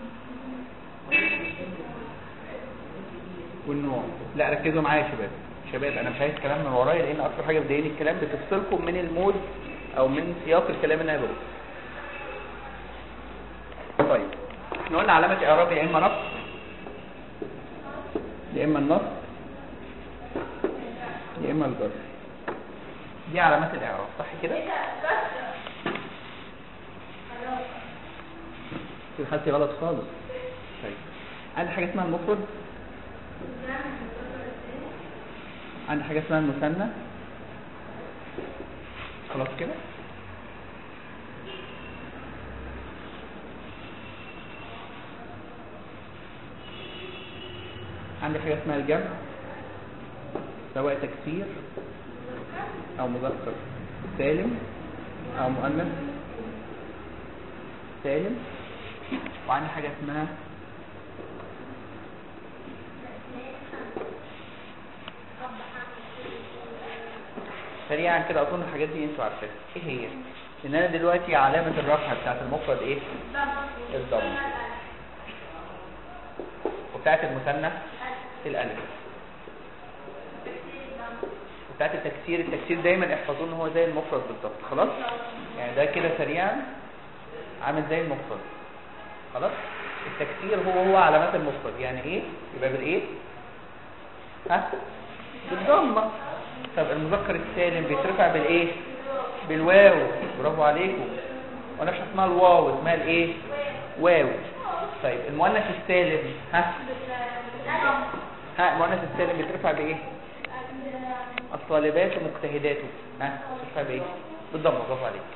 والنوع لا ركزوا معايا يا شباب شباب انا مش عايز كلام من ورايا لان اكتر حاجه بتضايقني الكلام بتفصلكم من المود او من سياق الكلام اللي انا بقوله طيب احنا قلنا علامه اعراب يا اما نص يا اما النص يا اما الجر دي علامات الاعراب صح كده في خدتي غلط خالص طيب عندي حاجه اسمها المفرد عندي حاجه اسمها المثنى خلاص كده عندي حاجه اسمها الجمع سواء تكسير او مذكر سالم او مؤنث سالم وعندي حاجه اسمها سريعا كده اظن الحاجات دي انتوا عارفينها ايه هي ان انا دلوقتي علامه الرفع بتاعت المفرد ايه الضم وبتاعت المثنى الالف بتاعت التكسير التكسير دايما احفظوه ان هو زي المفرد بالظبط خلاص يعني ده كده سريعا عامل زي المفرد خلاص التكسير هو هو علامات المفرد يعني ايه يبقى بالايه ها بالضمه طب المذكر السالم بيترفع بالايه بالواو برافو عليكم وانا مش اسمها الواو اسمها الايه واو طيب المؤنث السالم ها ها المؤنث السالم بيترفع بايه الطالبات مجتهداته ها بيترفع بايه بالضمه برافو عليك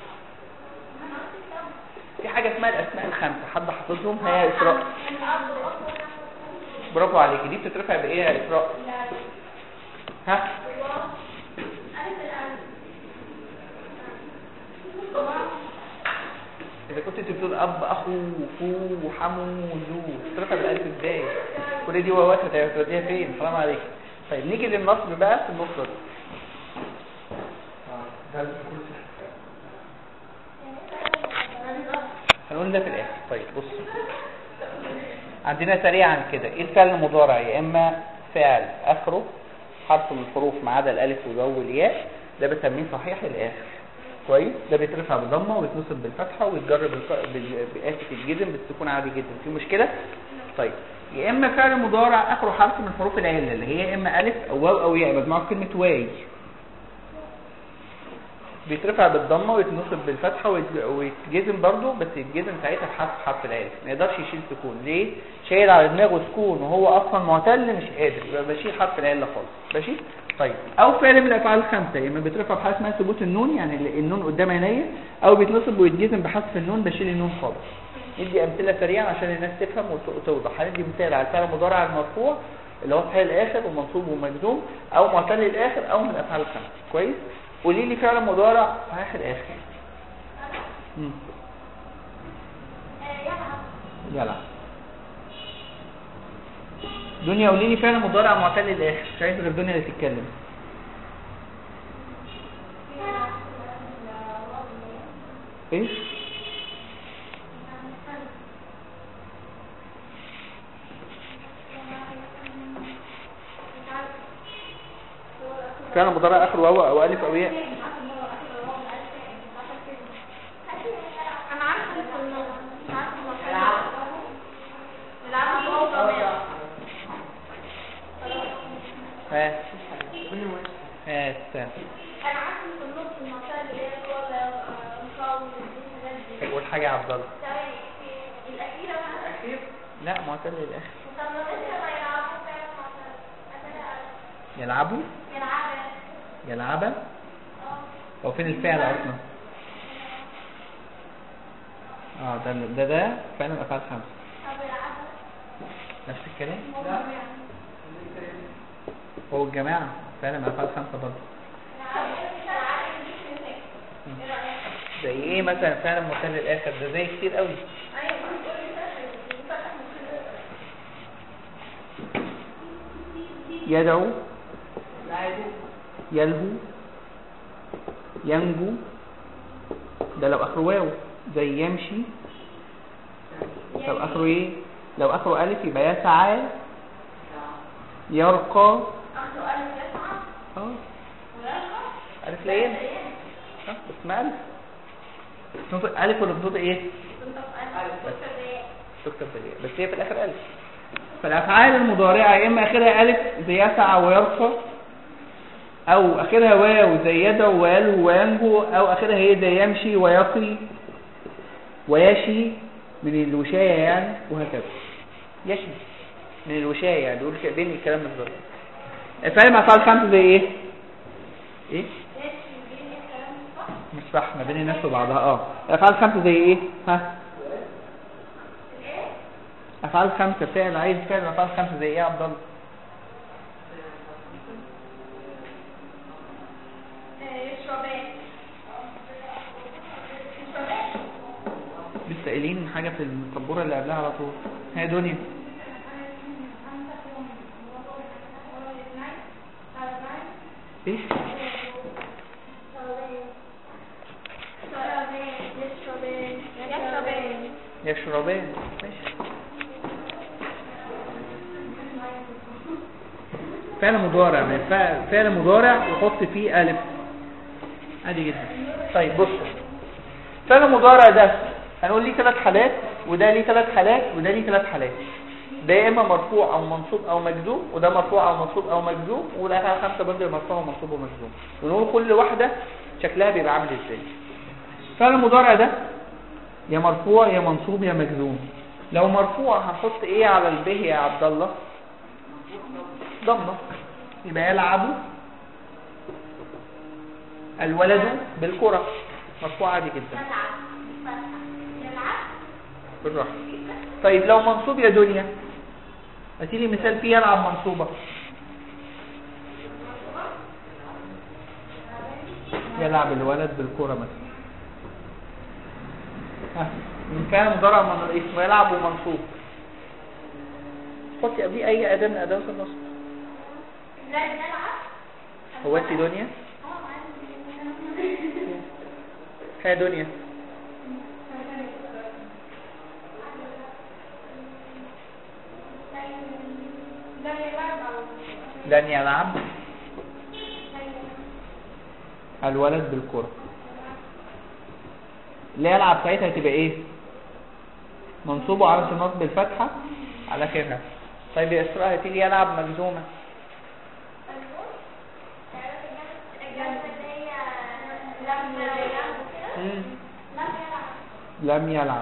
في حاجه اسمها الاسماء الخمسه حد حافظهم هي اسراء برافو عليك دي بتترفع بايه يا اسراء ها اذا كنت انت بتقول اب اخو فو وحمو وزو تترفع بالالف ازاي كل دي واوات هتوديها فين حرام عليك طيب نيجي للنصب بقى في المفرد هنقول ده في الاخر طيب بص عندنا سريعا كده ايه الفعل المضارع يا اما فعل اخره حرف من الحروف ما عدا الالف والواو والياء ده بسميه صحيح الاخر كويس ده بيترفع بضمه ويتنصب بالفتحه ويتجر بالق- بال- بآفة الجزم بالسكون عادي جدا في مشكله طيب يا اما فعل مضارع اخره حرف من حروف العله اللي هي يا اما الف او واو او ياء مجموعه كلمه واي بيترفع بالضمه ويتنصب بالفتحه ويت- ويتجزم برضه بس يتجزم ساعتها بحرف حرف العله ما يقدرش يشيل سكون ليه شايل على دماغه سكون وهو اصلا معتل مش قادر يبقى بشيل حرف العله خالص ماشي طيب او فعل من الافعال الخمسه يا اما بيترفع بحاجه اسمها ثبوت النون يعني ال- النون قدام عينيا او بيتنصب ويتجزم بحذف النون بشيل النون خالص ندي امثله سريعه عشان الناس تفهم وت- وتوضح هندي مثال على الفعل المضارع المرفوع اللي هو فعل الاخر ومنصوب ومجزوم او معتل الاخر او من الافعال الخمسه كويس قولي لي فعل مضارع صحيح الاخر مم. يلا دنيا قولي لي فعل مضارع معتل الاخر مش عايز غير دنيا اللي تتكلم ايه فعل مضارع اخر واو او الف او ياء انا عارفه اللي في النص مش عارفه هو العب هو كمان ها ها استنى. انا عارفه اللي في النص المنطقه اللي هي جوه مقاوم الحاجات دي قول حاجه يا عبد الله ثواني الاخيره بقى لا معتل الاخر طب ما مثلا ما يلعبوا فعلا مثلا يلعبوا يلعبوا يلعبا اه هو فين الفعل اصلا اه ده ده ده فعل الافعال خمسه طب يلعبوا نفس الكلام لا هو الجماعه فعل الافعال خمسه برضه زي ايه مثلا فعل مثال الاخر ده زي كتير قوي يدعو يلهو ينجو ده لو اخره واو زي يمشي لو اخره ايه لو اخره الف يبقى يسعى يرقى اه الف لين اه بس ما الف نطق الف ولا بنطق ايه تكتب بالياء بس هي في الاخر الف فالافعال المضارعه يا اما اخرها الف زي يسعى ويرفع او اخرها واو زي يدعو ويلهو وينجو او اخرها هي زي يمشي ويقي ويشي من الوشايه يعني وهكذا يشي من الوشايه يعني بيقول كده بين الكلام بالظبط الفعل مع افعال خمسه زي ايه ايه مش صح ما بين الناس وبعضها اه الافعال خمسه زي ايه ها افعال خمسه فعل عايز فعل افعال خمسه زي ايه يا عبد الله لسه قايلين حاجه في السبوره اللي قبلها على طول هي دنيا ايه يشربان ماشي فعل مضارع ما ينفع- فعل مضارع وحط فيه الف عادي جدا طيب بص فعل المضارع ده هنقول ليه ثلاث حالات وده ليه ثلاث حالات وده ليه ثلاث حالات ده يا اما مرفوع او منصوب او مجزوم وده مرفوع او منصوب او مجزوم والافعال خمسه برضه مرفوع ومنصوب ومجزوم ونقول كل واحده شكلها بيبقى عامل ازاي فعل المضارع ده يا مرفوع يا منصوب يا مجزوم لو مرفوع هنحط ايه على البه يا عبد الله ضمه يبقى يلعب الولد بالكره مرفوع عادي جدا بالراحه طيب لو منصوب يا دنيا هاتي لي مثال فيه يلعب منصوبه يلعب الولد بالكره مثلا ها، من كان مضارع من اسمه يلعب ومنصوب حطي قبليه اي اداه من ادوات النصب هو انت دنيا هي دنيا لن يلعب الولد بالكرة لا يلعب ساعتها تبقى ايه منصوبه على النصب بالفتحة على كده طيب يا اسراء هتيجي يلعب مجزومة مم. لم يلعب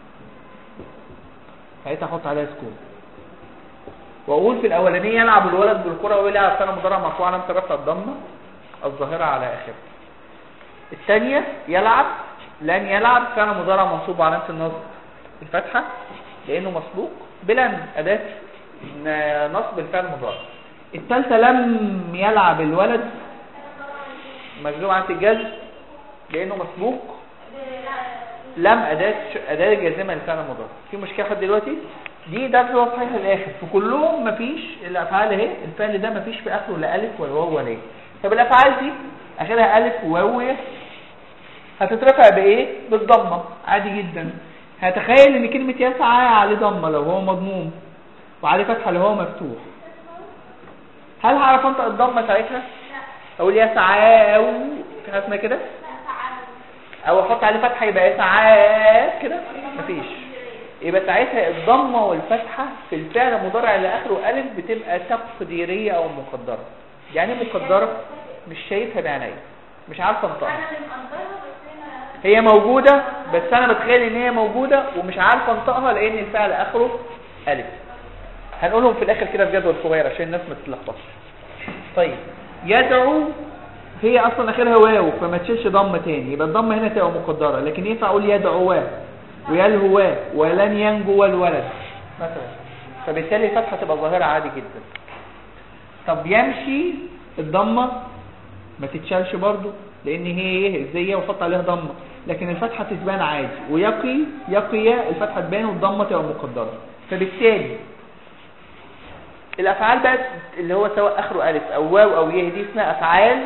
ساعتها احط عليها سكون واقول في الاولانيه يلعب الولد بالكره ويلعب سنه مضارع مرفوع علامه رفع الضمه الظاهره على اخره الثانيه يلعب لن يلعب كان مضارع منصوب علامه النصب الفتحه لانه مسبوق بلن اداه ن- نصب الفعل المضارع الثالثه لم يلعب الولد مجزوم علامه الجزم لانه مسبوق لم اداه اداه جازمه للفعل المضارع في مشكله لحد دلوقتي دي ده هو صحيح الاخر في كلهم مفيش الافعال اهي الفعل ده مفيش في اخره لا الف ولا واو ولا ايه طب الافعال دي اخرها الف وواو وياء هتترفع بايه بالضمه عادي جدا هتخيل ان كلمه يسعى عليه ضمه لو هو مضموم وعليه فتحه لو هو مفتوح هل هعرف انطق الضمه ساعتها اقول يسعى او في حاجه اسمها كده او احط عليه فتحه يبقى يسعى كده مفيش يبقى ساعتها الضمه والفتحه في الفعل المضارع اللي اخره الف بتبقى تقديريه او مقدره يعني إيه مقدره مش شايفها بعينيا مش عارفه انطقها هي موجوده بس انا بتخيل ان هي موجوده ومش عارفه انطقها لان الفعل اخره الف هنقولهم في الاخر كده في جدول صغير عشان الناس ما تتلخبطش طيب يدعو هي اصلا اخرها واو فما تشيلش ضمه تاني يبقى الضمه هنا تبقى مقدره لكن ينفع اقول يدعو ويلهو ولن ينجو الولد مثلا فبالتالي الفتحه تبقى ظاهره عادي جدا طب يمشي الضمه ما تتشالش برضو لان هي ايه ازاي وحط عليها ضمه لكن الفتحه تتبان عادي ويقي يقي الفتحه تبان والضمه تبقى مقدره فبالتالي الافعال بقى اللي هو سواء اخره الف او واو او يه دي اسمها افعال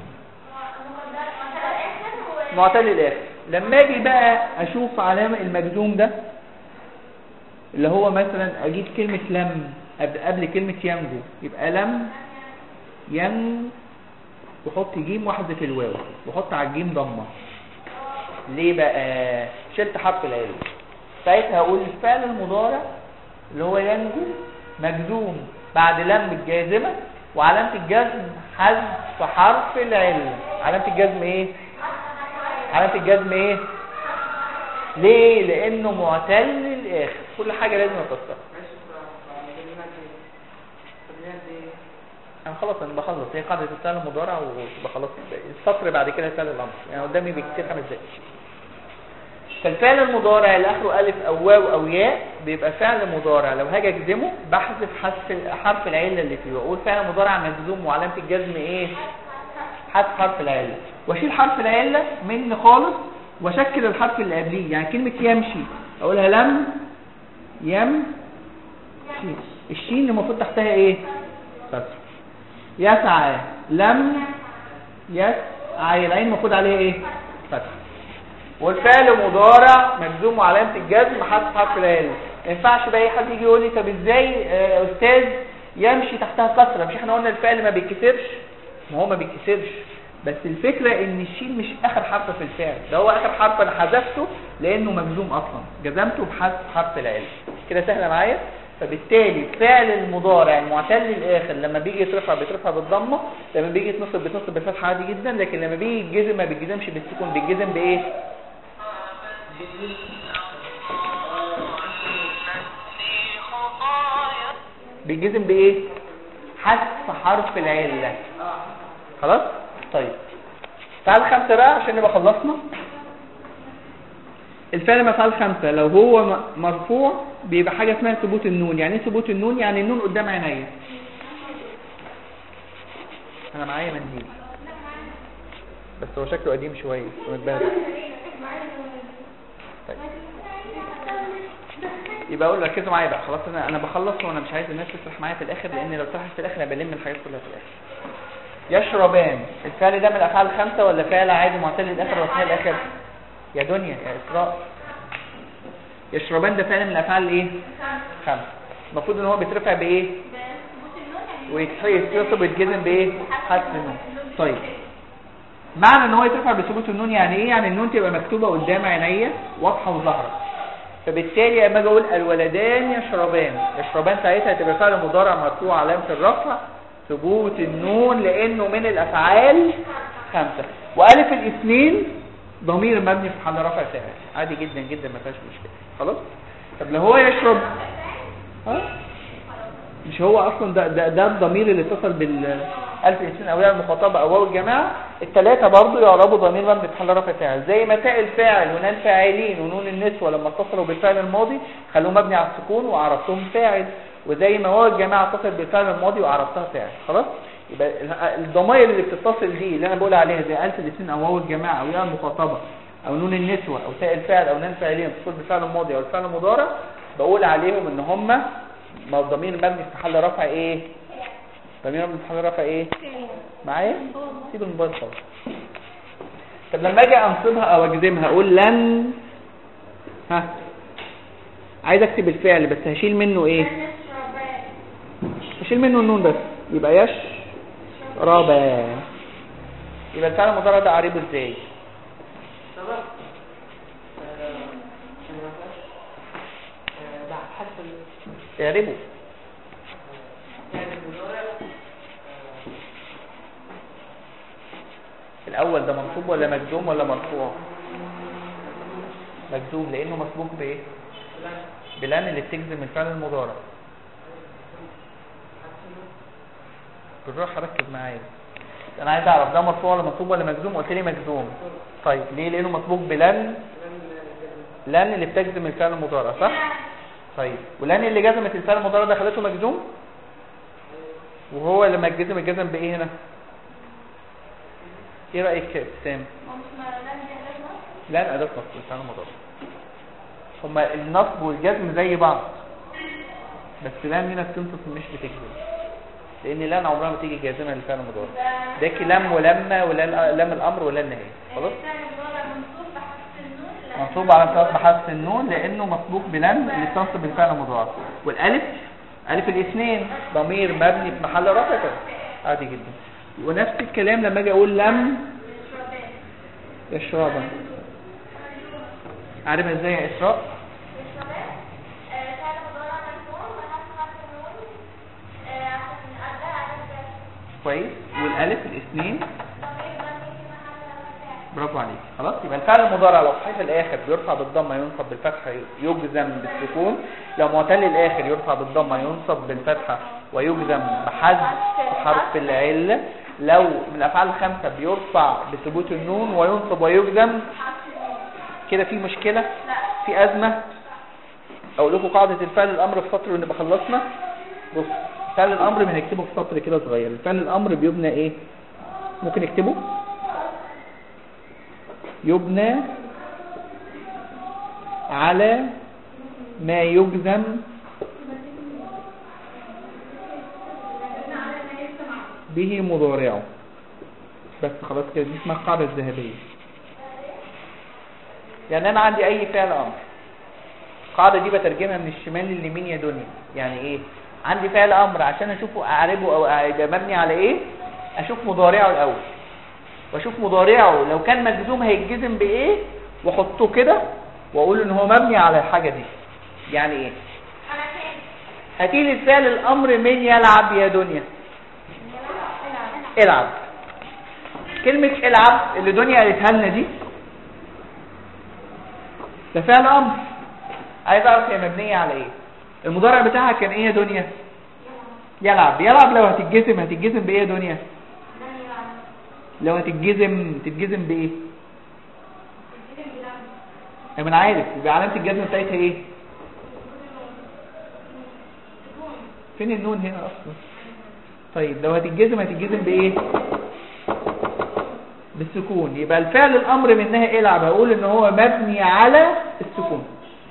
معتل الاخر لما اجي بقى اشوف علامه المجزوم ده اللي هو مثلا اجيب كلمه لم قبل قبل كلمه ينجو يبقى لم ين واحط جيم واحذف الواو واحط على الجيم ضمه ليه بقى شلت حرف العلم ساعتها اقول الفعل المضارع اللي هو ينجو مجزوم بعد لم الجازمه وعلامه الجزم حذف حرف العلم علامه الجزم ايه علامه الجزم ايه ليه لانه معتل الاخر كل حاجه لازم افسرها انا خلاص انا بخلص هي قاعده الفعل المضارع وبخلص السطر بعد كده فعل الامر يعني قدامي بكتير خمس دقايق فالفعل المضارع اللي اخره الف او واو او ياء بيبقى فعل مضارع لو هاجي اجزمه بحذف حرف حرف العله اللي فيه واقول فعل مضارع مجزوم وعلامه الجزم ايه حذف حرف العله واشيل حرف العله من خالص واشكل الحرف اللي قبليه يعني كلمه يمشي اقولها لم يم شي. الشين المفروض تحتها ايه فتح يسعى لم يسعى العين المفروض عليها ايه فتح والفعل مضارع مجزوم وعلامه الجزم حرف حرف العله ما ينفعش بقى اي حد يجي يقول لي طب ازاي آه، استاذ يمشي تحتها كسره مش احنا قلنا الفعل ما بيتكسرش ما هو ما بيتكسرش بس الفكره ان الشين مش اخر حرف في الفعل ده هو اخر حرف انا حذفته لانه مجزوم اصلا جزمته بحذف حرف العله كده سهله معايا فبالتالي فعل المضارع المعتل الاخر لما بيجي يترفع بيترفع بالضمه لما بيجي يتنصب بيتنصب بالفتحه عادي جدا لكن لما بيجي يتجزم ما بيتجزمش بالسكون بيتجزم بايه بيتجزم بايه حذف حرف العله خلاص طيب تعال خمسة بقى عشان نبقى خلصنا الفعل مفعول خمسة لو هو م- مرفوع بيبقى حاجة اسمها ثبوت النون يعني ايه ثبوت النون يعني النون قدام عينيا انا معايا منديل بس هو شكله قديم شوية ومتبهدل طيب يبقى اقول ركزوا معايا بقى خلاص انا انا بخلص وانا مش عايز الناس تسرح معايا في الاخر لان لو سرحت في الاخر هبقى بلم الحاجات كلها في الاخر يشربان الفعل ده من الافعال الخمسه ولا فعل عادي معتل الاخر ولا فعل الاخر يا دنيا يا اسراء يشربان ده فعل من الافعال الايه خمسه المفروض ان هو بيترفع بايه ويتحسب ويتجزم بايه حذف النون طيب معنى ان هو يترفع بثبوت النون يعني ايه يعني النون تبقى مكتوبه قدام عينيا واضحه وظاهره فبالتالي لما اجي اقول الولدان يشربان يشربان ساعتها تبقى فعل مضارع مرفوع علامه الرفع ثبوت النون لانه من الافعال خمسه والف الاثنين ضمير مبني في محل رفع فاعل عادي جدا جدا ما فيهاش مشكله خلاص طب لو هو يشرب ها مش هو اصلا ده ده, ده الضمير اللي اتصل بالالف الاثنين اولياء المخاطبه او واو الجماعه الثلاثه برضو يعربوا ضمير مبني في محل رفع فاعل زي ما تاء الفاعل ونال فاعلين ونون النسوه لما اتصلوا بالفعل الماضي خلوه مبني على السكون وعرفتهم فاعل وزي ما واو الجماعه اتصل بالفعل الماضي وعرفتها فاعل خلاص يبقى الضمائر اللي بتتصل دي اللي انا بقول عليها زي الف الاثنين او واو الجماعه او ياء المخاطبه او نون النسوه او تاء الفاعل او نون فاعلين بتصل بالفعل الماضي او الفعل المضارع بقول عليهم ان هم ما الضمير مبني في محل رفع ايه ضمير مبني في محل رفع ايه معايا سيب الموبايل خالص طب لما اجي انصبها او اجزمها اقول لن ها عايز اكتب الفعل بس هشيل منه ايه هشيل منه النون بس يبقى يش رابا يبقى الفعل المضارع ده اعربه ازاي سبب آه، عشان ما فيهاش آه، بعد حذف ال- اعربه يعني المضارع الاول ده منصوب ولا مجزوم ولا مرفوع مجزوم لانه مسبوق بايه بلان اللي بتجزم الفعل المضارع بالراحه ركز معايا انا عايز اعرف ده مرفوع ولا منصوب ولا مجزوم قلت لي مجزوم طيب ليه لانه مسبوق بلان لان اللي بتجزم الفعل المضارع صح طيب ولان اللي جزمت الفعل المضارع ده خلته مجزوم وهو لما الجزم الجزم بايه هنا ايه رايك يا ابتسام لان اداه نصب الفعل المضارع هما النصب والجزم زي بعض بس لام هنا بتنصب مش بتجزم لان لام عمرها ما تيجي جازمه للفعل المضارع ده كلام ولما ولا لام الامر ولا النهي خلاص منصوب على صوت بحذف النون لانه مسبوق بلم اللي بتنصب الفعل المضارع والالف الف الاثنين ضمير مبني في محل رفع كده عادي جدا ونفس الكلام لما اجي اقول لم يشربا عارفها ازاي يا اسراء كويس والالف الاثنين برافو عليك خلاص يبقى الفعل المضارع لو صحيح الاخر بيرفع بالضمه ينصب بالفتحه يجزم بالسكون لو معتل الاخر يرفع بالضمه ينصب بالفتحه ويجزم بحذف حرف العله لو من الافعال الخمسه بيرفع بثبوت النون وينصب ويجزم كده في مشكله في ازمه اقول لكم قاعده الفعل الامر في سطر ونبقى خلصنا بص فعل الامر بنكتبه في سطر كده صغير فعل الامر بيبنى ايه ممكن نكتبه يبنى على ما يجزم به مضارعه بس خلاص كده دي اسمها القاعده الذهبيه يعني انا عندي اي فعل امر القاعده دي بترجمها من الشمال لليمين يا دنيا يعني ايه عندي فعل امر عشان اشوفه اعربه او يبقى مبني على ايه اشوف مضارعه الاول واشوف مضارعه لو كان مجزوم هيتجزم بايه واحطه كده واقول ان هو مبني على الحاجه دي يعني ايه هاتي لي فعل الامر من يلعب يا دنيا العب كلمة العب اللي دنيا قالتها لنا دي ده فعل امر عايز اعرف هي مبنية على ايه المضارع بتاعها كان ايه يا دنيا يلعب يلعب لو هتتجزم هتتجزم بايه يا دنيا لو هتتجزم تتجزم بايه انا من عارف يبقى علامه الجزم بتاعتها ايه فين النون هنا اصلا طيب لو هتتجزم هتتجزم بايه بالسكون يبقى الفعل الامر منها العب هقول ان هو مبني على السكون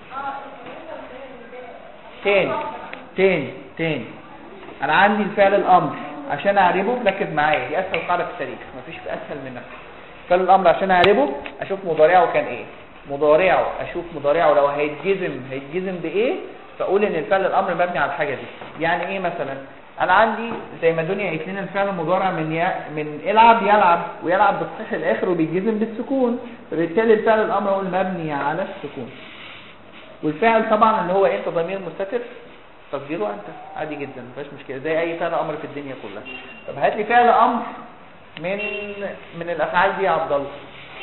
تاني تاني تاني انا عندي الفعل الامر عشان اعربه ركز معايا دي اسهل قاعده في التاريخ مفيش اسهل منها فعل الامر عشان اعربه اشوف مضارعه كان ايه مضارعه اشوف مضارعه لو هيتجزم هيتجزم بايه فاقول ان الفعل الامر مبني على الحاجه دي يعني ايه مثلا انا عندي زي ما الدنيا قالت لنا الفعل المضارع من ي... من العب يلعب ويلعب بالصحيح الاخر وبيتجزم بالسكون فبالتالي الفعل الامر هو المبني على السكون والفعل طبعا اللي هو انت ضمير مستتر تقديره انت عادي جدا مفيش مشكله زي اي فعل امر في الدنيا كلها طب هات لي فعل امر من من الافعال دي يا عبد الله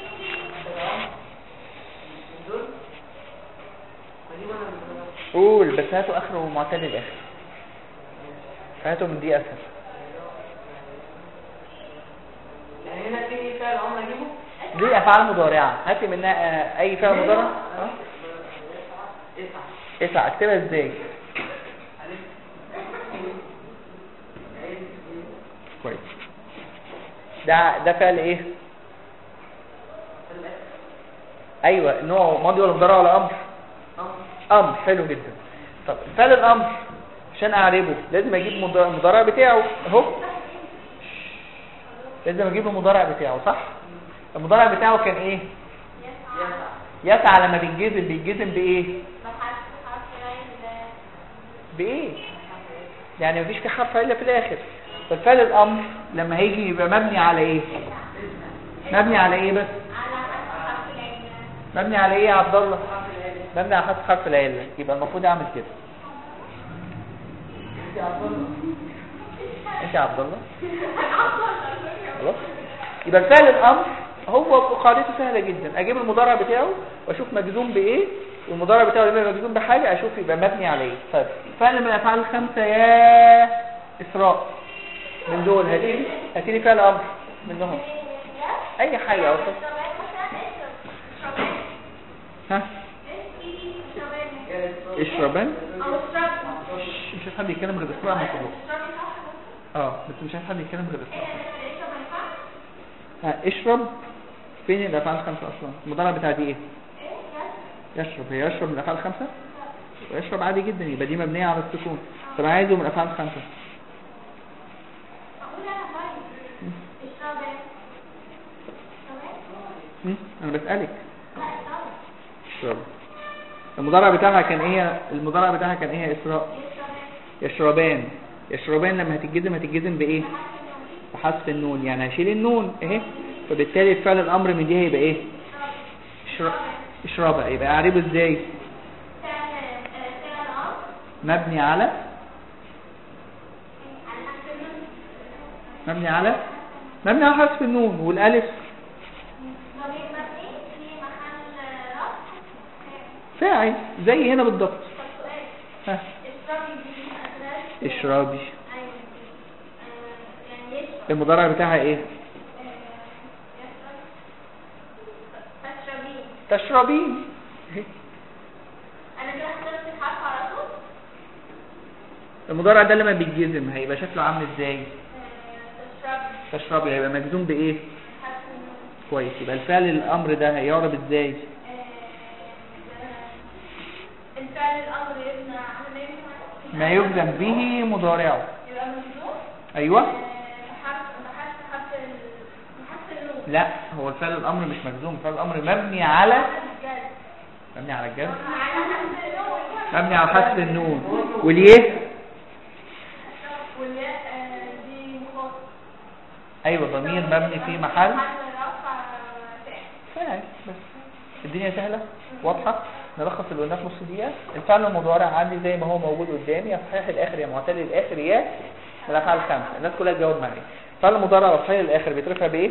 قول بس هاتوا اخره معتل الاخر هاتوا من دي اسهل يعني هنا في فعل امر اجيبه دي افعال مضارعه هات لي منها آه، اي فعل مضارع اه اسعى اسعى اكتبها ازاي كويس ده ده فعل ايه ايوه نوع ماضي ولا مضارع ولا امر امر حلو جدا طب فعل الامر عشان اعربه لازم اجيب مض- المضارع بتاعه اهو لازم اجيب المضارع بتاعه صح المضارع بتاعه كان ايه يسعى لما بيتجزم بيتجزم بايه بايه يعني مفيش في حرف الا في الاخر فالفعل الامر لما هيجي يبقى مبني على ايه مبني على ايه بس مبني على ايه يا عبد الله مبني على حذف حرف العله يبقى المفروض اعمل كده انت يا عبد الله خلاص يبقى الفعل الامر هو قاعدته سهله جدا اجيب المضارع بتاعه واشوف مجزوم بايه والمضارع بتاعه لما مجزوم بحاجه اشوف يبقى مبني على ايه طيب فعل من الافعال الخمسه يا اسراء من دول هاتي هاتي لي فعل امر منهم اي حاجه او ها اشربان مش مش عايز حد يتكلم غير اسراء ما كله اه بس مش عايز حد يتكلم غير اسراء ها اشرب فين الافعال الخمسه اصلا المضارع بتاع دي ايه يشرب هي يشرب من الافعال الخمسه ويشرب عادي جدا يبقى دي مبنيه على السكون طب أنا عايزه من الافعال الخمسه هم؟ انا بسالك اشرب المضارع بتاعها كان ايه المضارع بتاعها كان ايه يا اسراء يشربان يشربان لما هتتجزم هتتجزم بايه وحذف النون يعني هشيل النون اهي فبالتالي فعل الامر من دي هيبقى ايه اشرب اشربها يبقى اعربه ازاي فعل فعل الأمر مبني على على حسب النون مبني على مبني على حذف النون والالف ضمير مبني في محل رفع فاعل زي هنا بالضبط طب سؤال ها اشربي دي أداة اشربي أيوة آه، يعني يشرب المضارع بتاعها ايه تشربين تشربين انا كده حطيت الحرف على طول المضارع ده لما بيتجزم هيبقى شكله عامل ازاي تشربي تشربي هيبقى مجزوم بايه حرف النون كويس يبقى الفعل الامر ده هيعرب ازاي الفعل الامر يبنى على ما يبنى ما يجزم به مضارعه يبقى مجزوم ايوه بحرف بحرف حرف ال- بحرف النون لا هو الفعل الامر مش مجزوم فعل الامر مبني على الجد مبني على الجزم على حرف النون مبني على حذف النون واليه والياء آه، دي مخاطب ايوه ضمير مبني في محل محل رفع فعل فاعل بس الدنيا سهله واضحه نلخص اللي قلناه في نص دقيقه الفعل المضارع عندي زي ما هو موجود قدامي يا صحيح الاخر يا معتل الاخر يا من الافعال الخمسه الناس كلها تجاوب معايا الفعل المضارع لو صحيح الاخر بيترفع بايه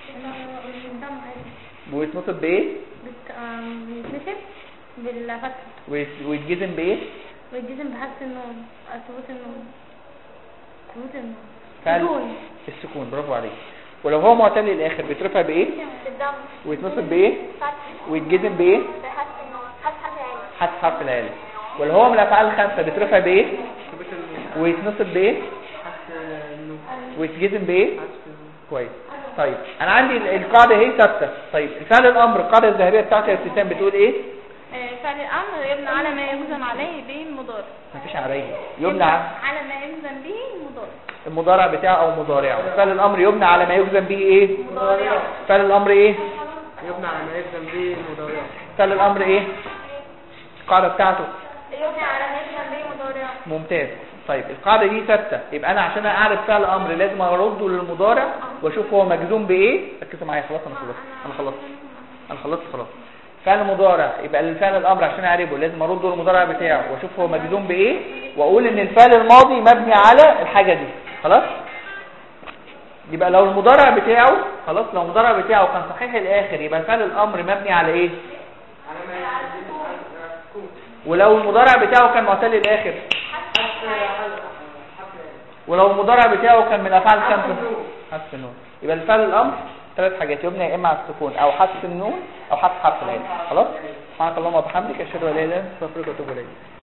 ويتنصب بايه بيتنسب بالفتح ويت- ويتجزم بايه والجزم بحذف النون آه، ثبوت النون ثبوت النون فعل سكون. السكون برافو عليك ولو هو معتل الاخر بيترفع بايه الضم ويتنصب بايه فتح ويتجزم بايه بحرف النون حرف حرف العين حذف حرف العلم ولو هو من الافعال الخمسه بيترفع بايه ثبوت النون ويتنصب بايه حذف النون ويتجزم بايه حذف النون كويس طيب انا عندي ال- القاعده اهي ثابته طيب الفعل الامر القاعده الذهبيه بتاعتي يا ابتسام بتقول ايه آه، فعل الأمر يبنى على ما يجزم عليه به المضارع مفيش عليا يبنى على على ما يجزم به المضارع المضارع بتاعه او مضارعه فعل الامر يبنى على ما يجزم به ايه مضارع فعل الامر ايه يبنى على ما يلزم به المضارع فعل الامر ايه القاعده بتاعته يبنى على ما يجزم به مضارع ممتاز طيب القاعده دي ثابته يبقى انا عشان اعرف فعل امر لازم ارده للمضارع واشوف هو مجزوم بايه ركزوا معايا خلاص انا خلصت انا خلصت انا خلصت خلاص فعل مضارع يبقى الفعل الامر عشان اعرفه لازم ارده للمضارع بتاعه واشوف هو مجزوم بايه واقول ان الفعل الماضي مبني على الحاجه دي خلاص يبقى لو المضارع بتاعه خلاص لو المضارع بتاعه كان صحيح الاخر يبقى الفعل الامر مبني على ايه على ما يلزم على السكون ولو المضارع بتاعه كان معتل الاخر حذف على حذف ولو المضارع بتاعه كان من الافعال الخمسه حذف النون يبقى الفعل الامر ثلاث حاجات يبنى يا اما على السكون او حذف النون او حذف حرف العين خلاص سبحانك اللهم وبحمدك اشهد ان لا اله الا انت استغفرك واتوب اليك